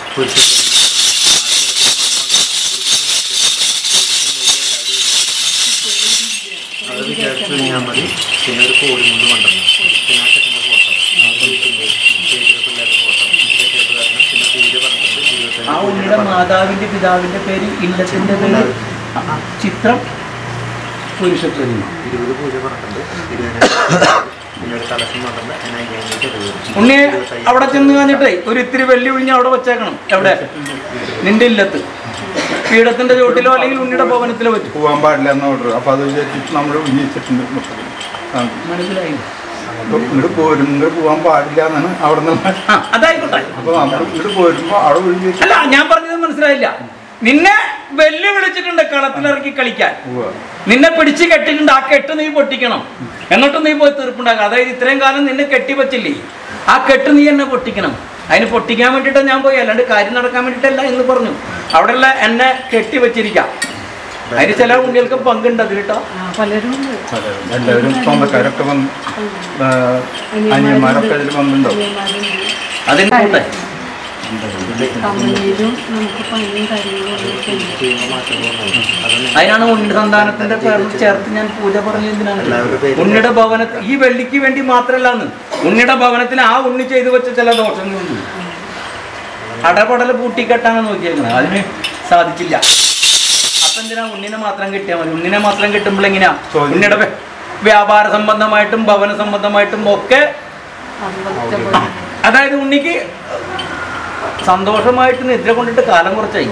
അത് വിചാരിച്ചു കഴിഞ്ഞാൽ മതി പിന്നെ ഒരു കോഴി കൊണ്ട് കൊണ്ടുവരണം പിന്നെ ആ ചെക്കൻ്റെ ഫോട്ടോ ചേച്ചിയുടെ പിള്ളേരുടെ ഫോട്ടോ ചേച്ചിയുടെ കാരണം പിന്നെ പൂജ പറഞ്ഞിട്ട് ആ ഇരുപത്തഞ്ച് ഉണ്ണിയുടെ മാതാവിന്റെ പിതാവിന്റെ പേര് ഇല്ലത്തിന്റെ പേര് ആ, ആ, ചിത്രം പുരുഷപ്രതിമ ഇരുപത് പൂജ പറഞ്ഞിട്ടുണ്ട് ഇരുപതിനായിരം പിന്നെ ഒരു കളക്ഷൻ കൊണ്ടുവന്ന് അതിന് അയ്യായിരത്തി ഇരുപത് ഉണ്ണിയെ അവിടെ ചെന്ന് കഴിഞ്ഞിട്ടേ ഒരു ഇത്തിരി വെള്ളി ഒഴിഞ്ഞ് അവിടെ വെച്ചേക്കണം എവിടെ നിന്റെ ഇല്ലത്ത് പീഠത്തിന്റെ ചോട്ടിലോ അല്ലെങ്കിൽ ഉണ്ണിയുടെ ഭവനത്തിലോ വെച്ചു പോകാൻ പാടില്ല എന്ന് ഓർഡർ അപ്പോൾ അത് വിചാരിച്ചിട്ട് നമ്മൾ ഉന്നയിച്ചിട്ടുണ്ട് ആ. മനസ്സിലായി അപ്പോൾ ഇങ്ങോട്ട് പോരും ഇങ്ങോട്ട് പോകാൻ പാടില്ല എന്നാണ് അവിടെ നിന്ന് ആ അതായിക്കോട്ടെ അപ്പോൾ നമ്മൾ ഇങ്ങോട്ട് പോരുമ്പോൾ അവിടെ ഒഴിഞ്ഞ് വെച്ച് അല്ല ഞാൻ പറഞ്ഞത് മനസ്സിലായില്ല നിന്നെ വെല്ലു വിളിച്ചിട്ടുണ്ട് കളത്തിലിറക്കി കളിക്കാൻ പോവുക നിന്നെ പിടിച്ച് കെട്ടിട്ടുണ്ട് ആ കെട്ട് നീ പൊട്ടിക്കണം എന്നിട്ട് നീ പോയി തീർപ്പുണ്ടാക്കുക അതായത് ഇത്രയും കാലം നിന്നെ കെട്ടി വച്ചില്ലേ ആ കെട്ട് നീ എന്നെ പൊട്ടിക്കണം അതിന് പൊട്ടിക്കാൻ വേണ്ടിയിട്ട് ഞാൻ പോയി അല്ലാണ്ട് കാര്യം നടക്കാൻ വേണ്ടിയിട്ടല്ല എന്ന് പറഞ്ഞു അവിടെയുള്ള എന്നെ കെട്ടി വെച്ചിരിക്കാം അതിന് ചില ഉണ്ണികൾക്ക് പങ്കുണ്ട് അതിൽ കേട്ടോ ആ, പലരും ഉണ്ട്. അതെ എല്ലാവരും സ്വന്തക്കാരൊക്കെ വന്ന് ആ, അനിയന്മാരൊക്കെ അതിൽ വന്നിട്ടുണ്ടോ അനിയന്മാരുണ്ട്. അതിന് കൂട്ടെ കമ്പനിയിലും നമുക്ക് പണിയും കാര്യങ്ങളും ഒക്കെ ഉണ്ട്. ചെയ്യുമ്പോൾ മാറ്റങ്ങളുണ്ടാവും അതാണ് അതിനാണ് ഉണ്ണി സന്താനത്തിന്റെ പേരിൽ ചേർത്ത് ഞാൻ പൂജ പറഞ്ഞതിനാണ് എല്ലാവരുടെ പേരിലും- ഉണ്ണിയുടെ ഭവനത്തിൽ ഈ വെള്ളിക്ക് വേണ്ടി മാത്രമല്ലാന്ന് ഉണ്ണിയുടെ ഭവനത്തിൽ ആ ഉണ്ണി ചെയ്തു വെച്ച ചില ദോഷങ്ങളുണ്ട് അടപടൽ പൂട്ടിക്കെട്ടാണ് നോക്കിയേക്കുന്നത് അതിന് സാധിച്ചില്ല അപ്പൊ എന്തിനാ ഉണ്ണിനെ മാത്രം കിട്ടിയാൽ മതി ഉണ്ണിനെ മാത്രം കിട്ടുമ്പോൾ എങ്ങനെയാ ചോദ്യം. ഉണ്ണിയുടെ വ്യ- വ്യാപാര സംബന്ധമായിട്ടും ഭവന സംബന്ധമായിട്ടും ഒക്കെ അതുപോലത്തെ പോലെ. അതായത് ഉണ്ണിക്ക് സന്തോഷമായിട്ട് നിദ്ര കൊണ്ടിട്ട് കാലം കുറച്ചായി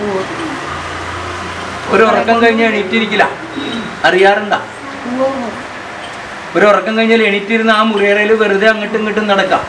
ഒരു ഉറക്കം കഴിഞ്ഞ് എണീറ്റിരിക്കില്ല അറിയാറുണ്ട ഉവ്വ്. ഒരു ഉറക്കം കഴിഞ്ഞാൽ എണീറ്റിരുന്ന് ആ മുറിയറയിൽ വെറുതെ അങ്ങോട്ടും ഇങ്ങോട്ടും നടക്കാം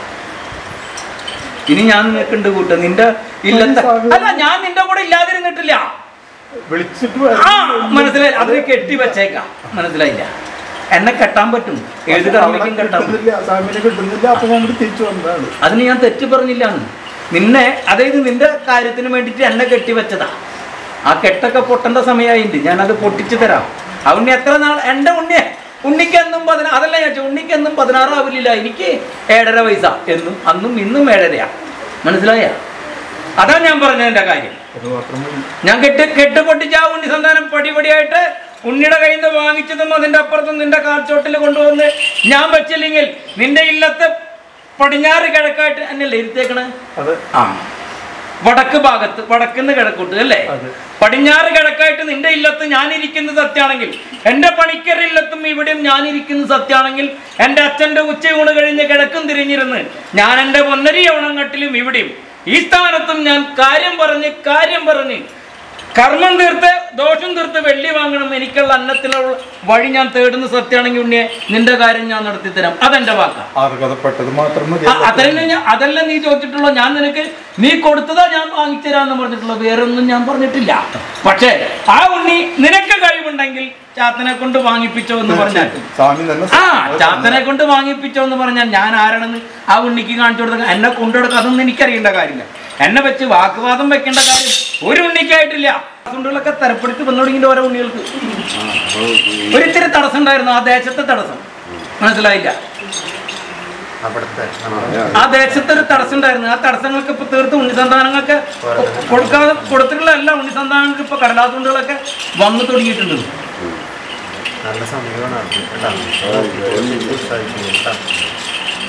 ഇനി ഞാൻ നിൽക്കുന്നുണ്ട് കൂട്ട നിന്റെ ഇല്ലത്തെ അല്ല ഞാൻ നിന്റെ കൂടെ ഇല്ലാതിരുന്നിട്ടില്ല വിളിച്ചിട്ട് ആ മനസ്സിലായി അതിന് കെട്ടി വെച്ചേക്കാം മനസ്സിലായില്ല എന്നെ കെട്ടാൻ പറ്റും ഏത് കർമ്മയ്ക്കും കെട്ടാൻ പറ്റും കിട്ടുന്നില്ല സ്വാമിനെ കിട്ടുന്നില്ല അപ്പൊ ഞങ്ങൾ തിരിച്ചു വന്നതാണ് അതിന് ഞാൻ തെറ്റ് പറഞ്ഞില്ല നിന്നെ അതായത് നിന്റെ കാര്യത്തിന് വേണ്ടിയിട്ട് എന്നെ കെട്ടി വെച്ചതാ ആ കെട്ടൊക്കെ പൊട്ടേണ്ട സമയമായിട്ടുണ്ട് ഞാനത് പൊട്ടിച്ചു തരാം ആ ഉണ്ണി എത്ര നാൾ എൻ്റെ ഉണ്ണിയെ ഉണ്ണിക്ക് എന്നും പതിനാ അതല്ല ഞാൻ ചോദിച്ചത്, ഉണ്ണിക്ക് എന്നും പതിനാറാവില്ല എനിക്ക് ഏഴര വയസ്സാ എന്നും അന്നും ഇന്നും ഏഴരയാ മനസ്സിലായ അതാ ഞാൻ പറഞ്ഞതിൻ്റെ കാര്യം അത് മാത്രം മതി. ഞാൻ കെട്ട് കെട്ട് പൊട്ടിച്ച ആ ഉണ്ണി സന്താനം പടിപടിയായിട്ട് ഉണ്ണിയുടെ കയ്യിൽ നിന്ന് വാങ്ങിച്ചതും അതിന്റെ അപ്പുറത്തും നിന്റെ കാൽച്ചോട്ടിൽ കൊണ്ടുവന്ന് ഞാൻ വെച്ചില്ലെങ്കിൽ നിന്റെ ഇല്ലത്ത് പടിഞ്ഞാറ് കിഴക്കായിട്ട് എന്നല്ലേ ഇരുത്തേക്കണേ അത് ആ വടക്ക് ഭാഗത്ത് വടക്കുന്ന് കിഴക്കോട്ട് അല്ലേ അതെ. പടിഞ്ഞാറ് കിഴക്കായിട്ട് നിന്റെ ഇല്ലത്ത് ഞാനിരിക്കുന്നത് സത്യാണെങ്കിൽ എന്റെ പണിക്കരില്ലത്തും ഇവിടെയും ഞാനിരിക്കുന്നത് സത്യാണെങ്കിൽ എന്റെ അച്ഛന്റെ ഉച്ചയൂണ് കഴിഞ്ഞ് കിഴക്കും തിരിഞ്ഞിരുന്ന് ഞാൻ എന്റെ പൊന്നരി യവണങ്ങട്ടിലും ഇവിടെയും ഈ സ്ഥാനത്തും ഞാൻ കാര്യം പറഞ്ഞ് കാര്യം പറഞ്ഞ് കർമ്മം തീർത്ത് ദോഷം തീർത്ത് വെള്ളി വാങ്ങണം എനിക്കുള്ള അന്നത്തിനുള്ള വഴി ഞാൻ തേടുന്ന സത്യാണെങ്കിൽ ഉണ്ണിയെ നിന്റെ കാര്യം ഞാൻ നടത്തി തരാം അതെന്റെ വാക്കാ അർഹതപ്പെട്ടത് മാത്രം മതി ആ, അതല്ലേ ഞാൻ അതല്ല നീ ചോദിച്ചിട്ടുള്ളൂ ഞാൻ നിനക്ക് നീ കൊടുത്തതാ ഞാൻ വാങ്ങിത്തരാന്ന് പറഞ്ഞിട്ടുള്ളൂ വേറെ ഒന്നും ഞാൻ പറഞ്ഞിട്ടില്ല പക്ഷേ ആ ഉണ്ണി നിനക്ക് കഴിവുണ്ടെങ്കിൽ ചാത്തനെ കൊണ്ട് വാങ്ങിപ്പിച്ചോ എന്ന് പറഞ്ഞാൽ സ്വാമി തന്നെ ആ ചാത്തനെ കൊണ്ട് വാങ്ങിപ്പിച്ചോ എന്ന് പറഞ്ഞാൽ ഞാൻ ആരാണെന്ന് ആ ഉണ്ണിക്ക് കാണിച്ചു കൊടുത്ത എന്നെ കൊണ്ടുകൊടുക്കുക അതൊന്നും എനിക്കറിയേണ്ട കാര്യമില്ല എന്നെ വെച്ച് വാക്കുവാദം വെക്കേണ്ട കാര്യം ഒരു ഉണ്ണിക്കായിട്ടില്ല ഉണ്ടുകളൊക്കെ തരപ്പെടുത്തി വന്നു തുടങ്ങിയിട്ട് ഓരോ ഉണ്ണികൾക്ക് ഒരിത്തിരി തടസ്സം ഉണ്ടായിരുന്നു ആ ദേശത്തെ തടസ്സം മനസ്സിലായില്ല അവിടുത്തെ നമ്മുടെ ആ ദേശത്ത് ഒരു തടസ്സം ഉണ്ടായിരുന്നു ആ തടസ്സങ്ങൾക്ക് ഇപ്പൊ തീർത്ത് ഉണ്ണിസന്താനങ്ങൾക്ക് കൊടുക്കാതെ കൊടുത്തിട്ടുള്ള എല്ലാ ഉണ്ണിസന്താനങ്ങൾക്ക് ഇപ്പൊ കടലാസുണ്ടുകളൊക്കെ വന്നു തുടങ്ങിയിട്ടുണ്ട് നല്ല സമയമാണ് അത് കേട്ടോ. ഉത്സാഹിക്കുന്നു കേട്ടോ.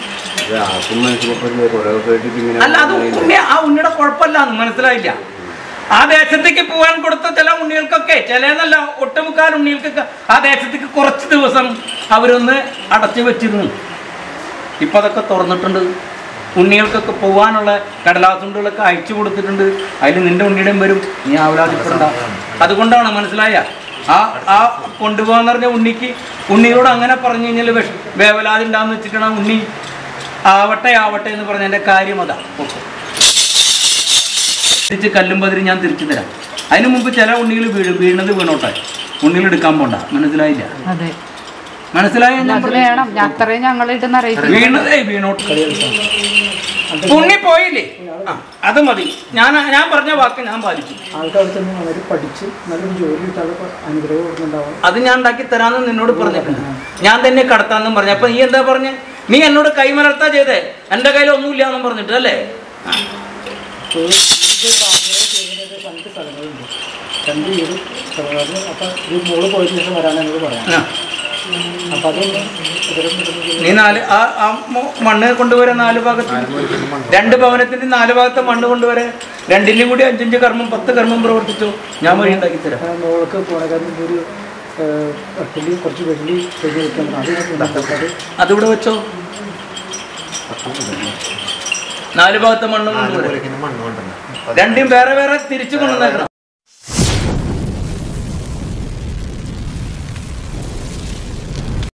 ഇത് ആർക്കും മനസ്സിലാക്കില്ല കുറെ കേട്ടിട്ട് ഇങ്ങനെ അല്ല അത് ഉണ്ണി ആ ഉണ്ണിയുടെ കുഴപ്പമില്ല എന്ന് മനസ്സിലായില്ല ആ ദേശത്തേക്ക് പോകാൻ കൊടുത്ത ചില ഉണ്ണികൾക്കൊക്കെ ചിലന്നല്ല ഒട്ടുമുക്കാൽ ഉണ്ണികൾക്കൊക്കെ ആ ദേശത്തേക്ക് കുറച്ച് ദിവസം അവരൊന്ന് അടച്ചു വെച്ചിരുന്നു ഇപ്പൊ അതൊക്കെ തുറന്നിട്ടുണ്ട് ഉണ്ണികൾക്കൊക്കെ പോകാനുള്ള കടലാസുണ്ടുകളൊക്കെ അയച്ചു കൊടുത്തിട്ടുണ്ട് അതിൽ നിന്റെ ഉണ്ണിയുടെയും വരും നീ ആവലാതിപ്പെടണ്ട അതുകൊണ്ടാണ് മനസ്സിലായ ആ ആ കൊണ്ടുപോകാന്ന് പറഞ്ഞ ഉണ്ണിക്ക് ഉണ്ണിയോട് അങ്ങനെ പറഞ്ഞു കഴിഞ്ഞാൽ വിഷ വേവലാതി ഉണ്ടാന്ന് വെച്ചിട്ടാണ് ഉണ്ണി ആവട്ടെ ആവട്ടെ എന്ന് പറഞ്ഞ എൻ്റെ കാര്യം അതാ ഓക്കെ തിരിച്ച് കല്ലും പതിരി ഞാൻ തിരിച്ചു തരാം അതിനു മുമ്പ് ചില ഉണ്ണികൾ വീഴും വീണത് വീണോട്ടെ ഉണ്ണികൾ എടുക്കാൻ പോണ്ട മനസ്സിലായില്ല അതെ മനസ്സിലായ ഞാൻ അത് വേണം ഞാൻ അത്രയും ഞങ്ങളിട്ട് അറിയിക്കും വീണതേ വീണോട്ട് ഉണ്ണി പോയില്ലേ ആ അത് മതി ഞാൻ ഞാൻ പറഞ്ഞ വാക്ക് ഞാൻ പാലിച്ചു ആൾക്കാർ തന്നെ വളരെ പഠിച്ച് നല്ലൊരു ജോലി കിട്ടാതെ അനുഗ്രഹം കൊടുക്കുന്നുണ്ടാവും അത് ഞാൻ ഉണ്ടാക്കി തരാമെന്ന് നിന്നോട് പറഞ്ഞിട്ടുണ്ട് ഞാൻ തന്നെ കടത്താന്നും പറഞ്ഞു അപ്പൊ നീ എന്താ പറഞ്ഞ നീ എന്നോട് കൈമലർത്താ ചെയ്തേ എന്റെ കയ്യിൽ ഒന്നുമില്ല എന്നും പറഞ്ഞിട്ട് അല്ലേ ആ. രണ്ട് സ്ഥലങ്ങളുണ്ട് രണ്ട് വീട് സ്ഥലങ്ങൾ അപ്പം ഈ മോള് പോയതിനു ശേഷം വരാൻ എന്നോട് പറയാം ആ. അപ്പം അതൊന്ന് വിവരം കിട്ടുന്നത് നീ നാല് ആ ആ മൊ- മണ്ണ് കൊണ്ടുവരാൻ നാല് ഭാഗത്ത് രണ്ട് ഭവനത്തിന്റെ നാല് ഭാഗത്തെ മണ്ണ് കൊണ്ടുവരാൻ രണ്ടിന്റെയും കൂടി അഞ്ചഞ്ച് കർമ്മം പത്ത് കർമ്മം പ്രവർത്തിച്ചു ഞാൻ വഴി ഉണ്ടാക്കി തരാം ആ മോൾക്ക് പോണക്കാരൻ ഒരു വെള്ളി കുറച്ച് വെള്ളി ചെയ്ത് വെക്കാൻ പറഞ്ഞു അത് ഞാൻ കൊണ്ടുവന്നത് അതിവിടെ വെച്ചോ നാല് ഭാഗത്തെ മണ്ണും കൊണ്ടുവരാം മണ്ണ് കൊണ്ടുവന്നു രണ്ടും വേറെ വേറെ തിരിച്ചു കൊണ്ടുവന്നേക്കണം